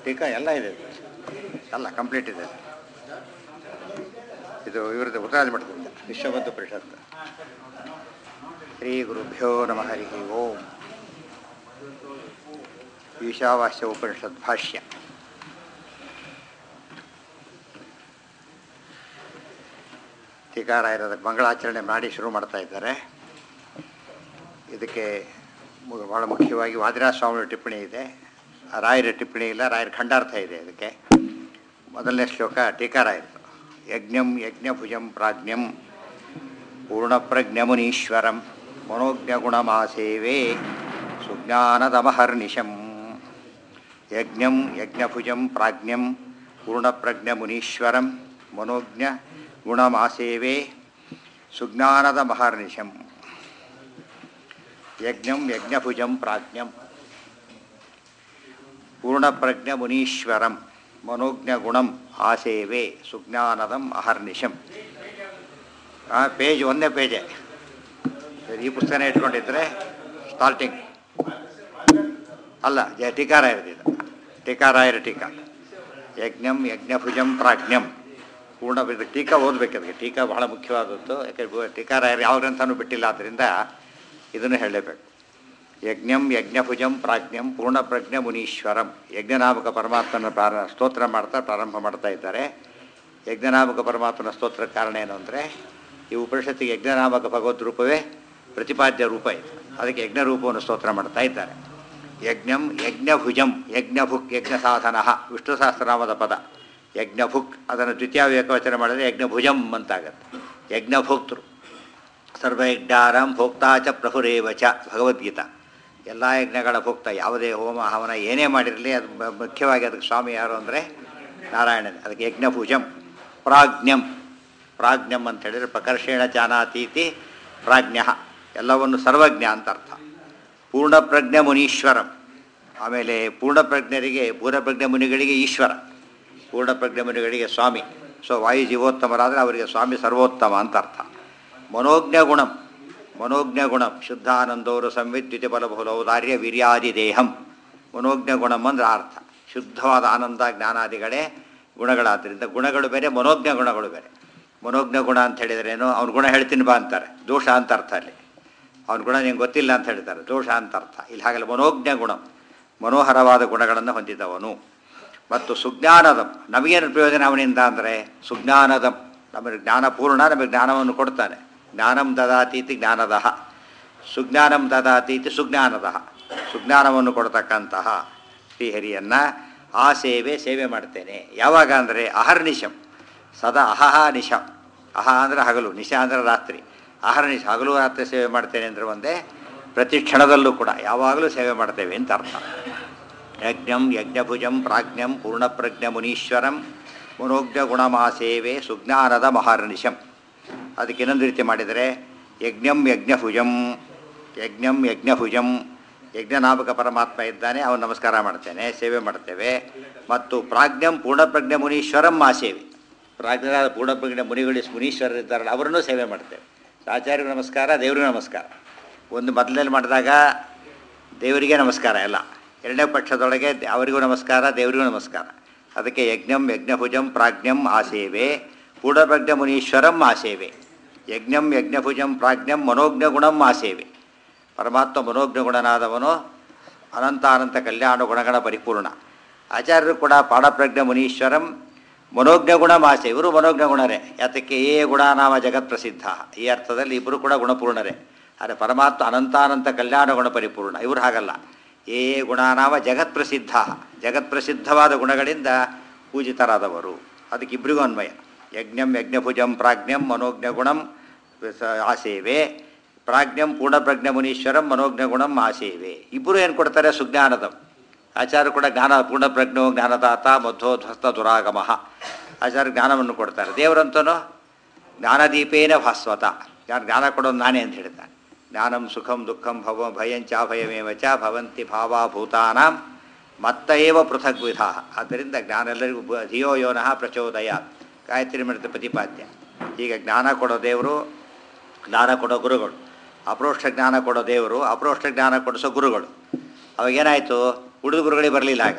ಟೀಕಾ ಎಲ್ಲ ಇದೆ ಎಲ್ಲ ಕಂಪ್ಲೀಟ್ ಇದೆ ಇದು ಇವ್ರದ್ದು ಉತ್ತರಾದಿ ಮಠದಿಂದ ವಿಶ್ವಬಂಧು ಪರಿಷತ್ ಶ್ರೀ ಗುರುಭ್ಯೋ ನಮಃ ಹರಿ ಓಂ ಈಶಾವಾಸ್ಯ ಉಪನಿಷತ್ ಭಾಷ್ಯ ಟೀಕಾರಾಯರದ ಮಂಗಳಾಚರಣೆ ಮಾಡಿ ಶುರು ಮಾಡ್ತಾ ಇದ್ದಾರೆ ಇದಕ್ಕೆ ಮು- ಬಹಳ ಮುಖ್ಯವಾಗಿ ವಾದಿರಾಜ ಸ್ವಾಮಿ ಟಿಪ್ಪಣಿ ಇದೆ ಆ ರಾಯರ ಟಿಪ್ಪಣಿ ಇಲ್ಲ ರಾಯರ ಖಂಡಾರ್ಥ ಇದೆ ಇದಕ್ಕೆ ಮೊದಲನೇ ಶ್ಲೋಕ ಟೀಕಾರಾಯರು ಯಜ್ಞಂ ಯಜ್ಞಭುಜಂ ಪ್ರಾಜ್ಞಂ ಪೂರ್ಣಪ್ರಜ್ಞಮುನೀಶ್ವರಂ ಮನೋಜ್ಞಗುಣಮಾಸೇವೆ ಸುಜ್ಞಾನದಮಹರ್ನಿಶಂ ಯಜ್ಞಂ ಯಜ್ಞಭುಜಂ ಪ್ರಾಜ್ಞಂ ಪೂರ್ಣಪ್ರಜ್ಞಮುನೀಶ್ವರಂ ಮನೋಜ್ಞ ಗುಣಮಾಸೇವೆ ಸುಜ್ಞಾನದ ಮಹರ್ನಿಶಂ ಯಜ್ಞಂ ಯಜ್ಞಭುಜಂ ಪ್ರಾಜ್ಞಂ ಪೂರ್ಣಪ್ರಜ್ಞ ಮುನೀಶ್ವರಂ ಮನೋಜ್ಞ ಗುಣಂ ಆಸೇವೆ ಸುಜ್ಞಾನದಂ ಅಹರ್ನಿಶಂ ಆ ಪೇಜ್ ಒಂದೇ ಪೇಜೆ ಸರಿ, ಈ ಪುಸ್ತಕನೇ ಇಟ್ಕೊಂಡಿದ್ರೆ ಸ್ಟಾರ್ಟಿಂಗ್ ಅಲ್ಲ ಜಯ ಟೀಕಾರಾಯರದಿದೆ ಟೀಕಾರಾಯರ ಟೀಕಾ ಯಜ್ಞಂ ಯಜ್ಞಭುಜಂ ಪ್ರಾಜ್ಞಂ ಪೂರ್ಣ ಇದು ಟೀಕಾ ಓದಬೇಕು ಅದಕ್ಕೆ ಟೀಕಾ ಬಹಳ ಮುಖ್ಯವಾದದ್ದು ಯಾಕೆಂದ್ರೆ ಟೀಕಾರಾಯರು ಯಾವ ಗ್ರಂಥನೂ ಬಿಟ್ಟಿಲ್ಲ ಆದ್ದರಿಂದ ಇದನ್ನು ಹೇಳಲೇಬೇಕು ಯಜ್ಞಂ ಯಜ್ಞಭುಜಂ ಪ್ರಾಜ್ಞಂ ಪೂರ್ಣಪ್ರಜ್ಞ ಮುನೀಶ್ವರಂ ಯಜ್ಞನಾಮಕ ಪರಮಾತ್ಮನ ಪ್ರಾರ ಸ್ತೋತ್ರ ಮಾಡ್ತಾ ಪ್ರಾರಂಭ ಮಾಡ್ತಾ ಇದ್ದಾರೆ ಯಜ್ಞನಾಮಕ ಪರಮಾತ್ಮನ ಸ್ತೋತ್ರ ಕಾರಣ ಏನು ಅಂದರೆ ಈ ಉಪನಿಷತ್ತಿಗೆ ಯಜ್ಞನಾಮಕ ಭಗವದ್ ರೂಪವೇ ಪ್ರತಿಪಾದ್ಯ ರೂಪ ಇದೆ ಅದಕ್ಕೆ ಯಜ್ಞ ರೂಪವನ್ನು ಸ್ತೋತ್ರ ಮಾಡ್ತಾ ಇದ್ದಾರೆ ಯಜ್ಞಂ ಯಜ್ಞಭುಜಂ ಯಜ್ಞಭುಕ್ ಯಜ್ಞ ಸಾಧನ ವಿಷ್ಣು ಸಹಸ್ರನಾಮದ ಪದ ಯಜ್ಞಭುಕ್ ಅದನ್ನು ದ್ವಿತೀಯ ಏಕವಚನ ಮಾಡಿದ್ರೆ ಯಜ್ಞಭುಜಂ ಅಂತಾಗತ್ತೆ ಯಜ್ಞಭೋಕ್ತೃ ಸರ್ವಯಜ್ಞಾನಂ ಭೋಕ್ತಾ ಚ ಪ್ರಭುರೇವ ಚ ಭಗವದ್ಗೀತಾ ಎಲ್ಲ ಯಜ್ಞಗಳ ಭೋಕ್ತ ಯಾವುದೇ ಹೋಮ ಹವನ ಏನೇ ಮಾಡಿರಲಿ ಅದು ಮ- ಮುಖ್ಯವಾಗಿ ಅದಕ್ಕೆ ಸ್ವಾಮಿ ಯಾರು ಅಂದರೆ ನಾರಾಯಣನೇ ಅದಕ್ಕೆ ಯಜ್ಞಭುಜಂ ಪ್ರಾಜ್ಞಂ ಪ್ರಾಜ್ಞಂ ಅಂತ ಹೇಳಿದರೆ ಪ್ರಕರ್ಷೇಣ ಜಾನಾತೀತಿ ಪ್ರಾಜ್ಞ ಎಲ್ಲವನ್ನು ಸರ್ವಜ್ಞ ಅಂತ ಅರ್ಥ ಪೂರ್ಣಪ್ರಜ್ಞ ಮುನೀಶ್ವರಂ ಆಮೇಲೆ ಪೂರ್ಣಪ್ರಜ್ಞರಿಗೆ ಪೂರ್ಣಪ್ರಜ್ಞ ಮುನಿಗಳಿಗೆ ಈಶ್ವರ ಪೂರ್ಣಪ್ರಜ್ಞ ಮುನಿಗಳಿಗೆ ಸ್ವಾಮಿ ಸೊ ವಾಯು ಜೀವೋತ್ತಮರಾದರೆ ಅವರಿಗೆ ಸ್ವಾಮಿ ಸರ್ವೋತ್ತಮ ಅಂತ ಅರ್ಥ ಮನೋಜ್ಞ ಗುಣಂ ಮನೋಜ್ಞ ಗುಣಂ ಶುದ್ಧಾನಂದೋರು ಸಂವಿದ್ಯುತಿ ಬಲಬಹುಲೌದಾರ್ಯ ವೀರ್ಯಾದಿ ದೇಹಂ ಮನೋಜ್ಞ ಗುಣಂ ಅಂದ್ರೆ ಆ ಅರ್ಥ ಶುದ್ಧವಾದ ಆನಂದ ಜ್ಞಾನಾದಿಗಳೇ ಗುಣಗಳಾದ್ದರಿಂದ ಗುಣಗಳು ಬೇರೆ ಮನೋಜ್ಞ ಗುಣಗಳು ಬೇರೆ ಮನೋಜ್ಞ ಗುಣ ಅಂತ ಹೇಳಿದ್ರೇನು ಅವ್ನ ಗುಣ ಹೇಳ್ತೀನಿ ಬಾ ಅಂತಾರೆ ದೋಷ ಅಂತ ಅರ್ಥ ಅಲ್ಲಿ ಅವನ ಗುಣ ನಿಂಗೆ ಗೊತ್ತಿಲ್ಲ ಅಂತ ಹೇಳ್ತಾರೆ ದೋಷ ಅಂತ ಅರ್ಥ ಇಲ್ಲಿ ಹಾಗಲ್ಲ ಮನೋಜ್ಞ ಗುಣ ಮನೋಹರವಾದ ಗುಣಗಳನ್ನು ಹೊಂದಿದವನು ಮತ್ತು ಸುಜ್ಞಾನದಂ ನಮಗೇನು ಪ್ರಯೋಜನ ಅವನಿಂದ ಅಂದರೆ ಸುಜ್ಞಾನದಂ ನಮಗೆ ಜ್ಞಾನಪೂರ್ಣ ನಮಗೆ ಜ್ಞಾನವನ್ನು ಕೊಡ್ತಾನೆ ಜ್ಞಾನಂ ದದಾತೀತಿ ಜ್ಞಾನದಃ ಸುಜ್ಞಾನಂ ದದಾತೀತಿ ಸುಜ್ಞಾನದಃ ಸುಜ್ಞಾನವನ್ನು ಕೊಡ್ತಕ್ಕಂತಹ ಶ್ರೀಹರಿಯನ್ನು ಆ ಸೇವೆ ಸೇವೆ ಮಾಡ್ತೇನೆ ಯಾವಾಗ ಅಂದರೆ ಅಹರ್ನಿಶಂ ಸದಾ ಅಹಹ ನಿಶಂ ಅಹ ಅಂದರೆ ಹಗಲು ನಿಶ ಅಂದರೆ ರಾತ್ರಿ ಅಹರ್ನಿಶ ಹಗಲು ರಾತ್ರಿ ಸೇವೆ ಮಾಡ್ತೇನೆ ಅಂದರೆ ಒಂದೇ ಪ್ರತಿ ಕ್ಷಣದಲ್ಲೂ ಕೂಡ ಯಾವಾಗಲೂ ಸೇವೆ ಮಾಡ್ತೇವೆ ಅಂತ ಅರ್ಥ ಯಜ್ಞಂ ಯಜ್ಞಭುಜಂ ಪ್ರಾಜ್ಞಂ ಪೂರ್ಣಪ್ರಜ್ಞ ಮುನೀಶ್ವರಂ ಮನೋಜ್ಞ ಗುಣಮಾಸೇವೆ ಸುಜ್ಞಾನದ ಮಹಾರ್ನಿಶಂ ಅದಕ್ಕೆ ಇನ್ನೊಂದು ರೀತಿ ಮಾಡಿದರೆ ಯಜ್ಞಂ ಯಜ್ಞಭುಜಂ ಯಜ್ಞಂ ಯಜ್ಞಭುಜಂ ಯಜ್ಞನಾಮಕ ಪರಮಾತ್ಮ ಇದ್ದಾನೆ ಅವನು ನಮಸ್ಕಾರ ಮಾಡ್ತೇನೆ ಸೇವೆ ಮಾಡ್ತೇವೆ ಮತ್ತು ಪ್ರಾಜ್ಞಂ ಪೂರ್ಣಪ್ರಜ್ಞ ಮುನೀಶ್ವರಂ ಆ ಸೇವೆ ಪ್ರಾಜ್ಞರಾದ ಪೂರ್ಣಪ್ರಜ್ಞ ಮುನಿಗಳು ಮುನೀಶ್ವರರಿದ್ದಾರಲ್ಲ ಅವರನ್ನೂ ಸೇವೆ ಮಾಡ್ತೇವೆ ಆಚಾರ್ಯರಿಗೂ ನಮಸ್ಕಾರ ದೇವರಿಗೂ ನಮಸ್ಕಾರ ಒಂದು ಮೊದಲನೇಲಿ ಮಾಡಿದಾಗ ದೇವರಿಗೆ ನಮಸ್ಕಾರ ಎಲ್ಲ ಎರಡನೇ ಪಕ್ಷದೊಳಗೆ ದ- ಅವರಿಗೂ ನಮಸ್ಕಾರ ದೇವರಿಗೂ ನಮಸ್ಕಾರ ಅದಕ್ಕೆ ಯಜ್ಞಂ ಯಜ್ಞಭುಜಂ ಪ್ರಾಜ್ಞಂ ಆಸೇವೆ ಪೂರ್ಣಪ್ರಜ್ಞ ಮುನೀಶ್ವರಂ ಆಸೇವೆ ಯಜ್ಞಂ ಯಜ್ಞಭುಜಂ ಪ್ರಾಜ್ಞಂ ಮನೋಜ್ಞ ಗುಣಂ ಆಸೇವೆ ಪರಮಾತ್ಮ ಮನೋಜ್ಞ ಗುಣನಾದವನು ಅನಂತ ಅನಂತ ಕಲ್ಯಾಣ ಗುಣಗಳ ಪರಿಪೂರ್ಣ ಆಚಾರ್ಯರು ಕೂಡ ಪಾಡಪ್ರಜ್ಞ ಮುನೀಶ್ವರಂ ಮನೋಜ್ಞ ಗುಣ ಮಾಸೆ ಇವರು ಮನೋಜ್ಞ ಗುಣರೇ ಯಾತಕ್ಕೆ ಏ ಗುಣನಾಮ ಜಗತ್ ಪ್ರಸಿದ್ಧ ಈ ಅರ್ಥದಲ್ಲಿ ಇಬ್ಬರು ಕೂಡ ಗುಣಪೂರ್ಣರೇ ಆದರೆ ಪರಮಾತ್ಮ ಅನಂತಾನಂತ ಕಲ್ಯಾಣ ಗುಣ ಪರಿಪೂರ್ಣ ಇವರು ಹಾಗಲ್ಲ ಏ ಗುಣನಾಮ ಜಗತ್ ಪ್ರಸಿದ್ಧ ಜಗತ್ ಪ್ರಸಿದ್ಧವಾದ ಗುಣಗಳಿಂದ ಪೂಜಿತರಾದವರು ಅದಕ್ಕೆ ಇಬ್ಬರಿಗೂ ಅನ್ವಯ ಯಜ್ಞಂ ಯಜ್ಞಭುಜಂ ಪ್ರಾಜ್ಞಂ ಮನೋಜ್ಞ ಗುಣಂ ಸ- ಆಸೇವೆ ಪ್ರಾಜ್ಞಂ ಪೂರ್ಣಪ್ರಜ್ಞ ಮುನೀಶ್ವರಂ ಮನೋಜ್ಞ ಗುಣಂ ಆಸೇವೆ ಇಬ್ಬರು ಏನು ಕೊಡ್ತಾರೆ ಸುಜ್ಞಾನದಂ ಆಚಾರ್ಯ ಕೂಡ ಜ್ಞಾನ ಪೂರ್ಣಪ್ರಜ್ಞೋ ಜ್ಞಾನದಾತ ಮಧ್ವೋಧ್ವಸ್ತ ದುರಾಗಮ ಆಚಾರ್ಯ ಜ್ಞಾನವನ್ನು ಕೊಡ್ತಾರೆ ದೇವರಂತನೂ ಜ್ಞಾನದೀಪೇನ ಭಾಸ್ವತ ಯಾರು ಜ್ಞಾನ ಕೊಡೋದು ನಾನೇ ಅಂತ ಹೇಳ್ತಾನೆ ಜ್ಞಾನಂ ಸುಖಂ ದುಃಖಂ ಭವ ಭಯಂಚ ಭಯಮೇವ ಚ ಭವಂತಿ ಭಾವಾಭೂತಾನಾಂ ಮತ್ತ ಏವ ಪೃಥಕ್ ವಿಧ ಆದ್ದರಿಂದ ಜ್ಞಾನ ಎಲ್ಲರಿಗೂ ಬ- ಧಿಯೋ ಯೋನಃ ಪ್ರಚೋದಯ ಗಾಯತ್ರಿ ಮೃತ ಪ್ರತಿಪಾದ್ಯ ಈಗ ಜ್ಞಾನ ಕೊಡೋ ದೇವರು ಜ್ಞಾನ ಕೊಡೋ ಗುರುಗಳು ಅಪ್ರೋಷ್ಠ ಜ್ಞಾನ ಕೊಡೋ ದೇವರು ಅಪ್ರೋಷ್ಠ ಜ್ಞಾನ ಕೊಡಿಸೋ ಗುರುಗಳು ಅವಾಗೇನಾಯಿತು ಉಳಿದ ಗುರುಗಳಿಗೆ ಬರಲಿಲ್ಲ ಆಗ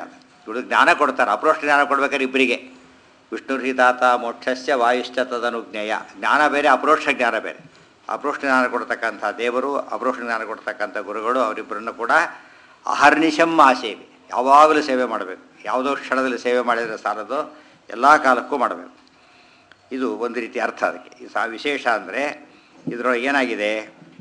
ಇವಳು ಜ್ಞಾನ ಕೊಡ್ತಾರೆ ಅಪ್ರೋಷ್ಟ ಜ್ಞಾನ ಕೊಡ್ಬೇಕಾದ್ರೆ ಇಬ್ಬರಿಗೆ ವಿಷ್ಣು ಹೃತಾತ ಮೋಕ್ಷಸ್ಯ ವಾಯುಶ್ಚ ತದನುಜ್ಞೇಯ ಜ್ಞಾನ ಬೇರೆ ಅಪ್ರೋಕ್ಷ ಜ್ಞಾನ ಬೇರೆ ಅಪ್ರೋಷ್ಟ ಜ್ಞಾನ ಕೊಡ್ತಕ್ಕಂಥ ದೇವರು ಅಪ್ರೋಷ್ಟ ಜ್ಞಾನ ಕೊಡ್ತಕ್ಕಂಥ ಗುರುಗಳು ಅವರಿಬ್ಬರನ್ನು ಕೂಡ ಅಹರ್ನಿಶಂ ಆ ಸೇವೆ ಯಾವಾಗಲೂ ಸೇವೆ ಮಾಡಬೇಕು ಯಾವುದೋ ಕ್ಷಣದಲ್ಲಿ ಸೇವೆ ಮಾಡಿದರೆ ಸಾಲದು ಎಲ್ಲ ಕಾಲಕ್ಕೂ ಮಾಡಬೇಕು ಇದು ಒಂದು ರೀತಿ ಅರ್ಥ ಅದಕ್ಕೆ ಇದು ಸಹ ವಿಶೇಷ ಅಂದರೆ ಇದರೊಳಗೆ ಏನಾಗಿದೆ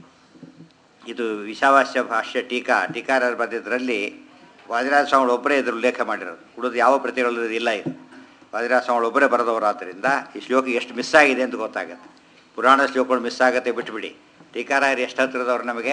ಇದು ವಿಷಾವಾಸ್ಯ ಭಾಷ್ಯ ಟೀಕಾ ಟೀಕಾರರು ಬರೆದಿದ್ದರಲ್ಲಿ ವಾದಿರಾಜ ಸ್ವಾಮಿಗಳು ಒಬ್ಬರೇ ಇದ್ರ ಉಲ್ಲೇಖ ಮಾಡಿರೋದು ಉಳಿದು ಯಾವ ಪ್ರತಿಗಳು ಇಲ್ಲ ಇದು ವಾದಿರಾಜ ಸ್ವಾಮಿಗಳು ಒಬ್ಬರೇ ಬರೆದವರಾದ್ದರಿಂದ ಈ ಶ್ಲೋಕ ಎಷ್ಟು ಮಿಸ್ ಆಗಿದೆ ಅಂತ ಗೊತ್ತಾಗುತ್ತೆ ಪುರಾಣ ಶ್ಲೋಕಗಳು ಮಿಸ್ ಆಗುತ್ತೆ ಬಿಟ್ಬಿಡಿ ಟೀಕಾರಾಯರು ಎಷ್ಟು ಹತ್ತಿರದವ್ರು ನಮಗೆ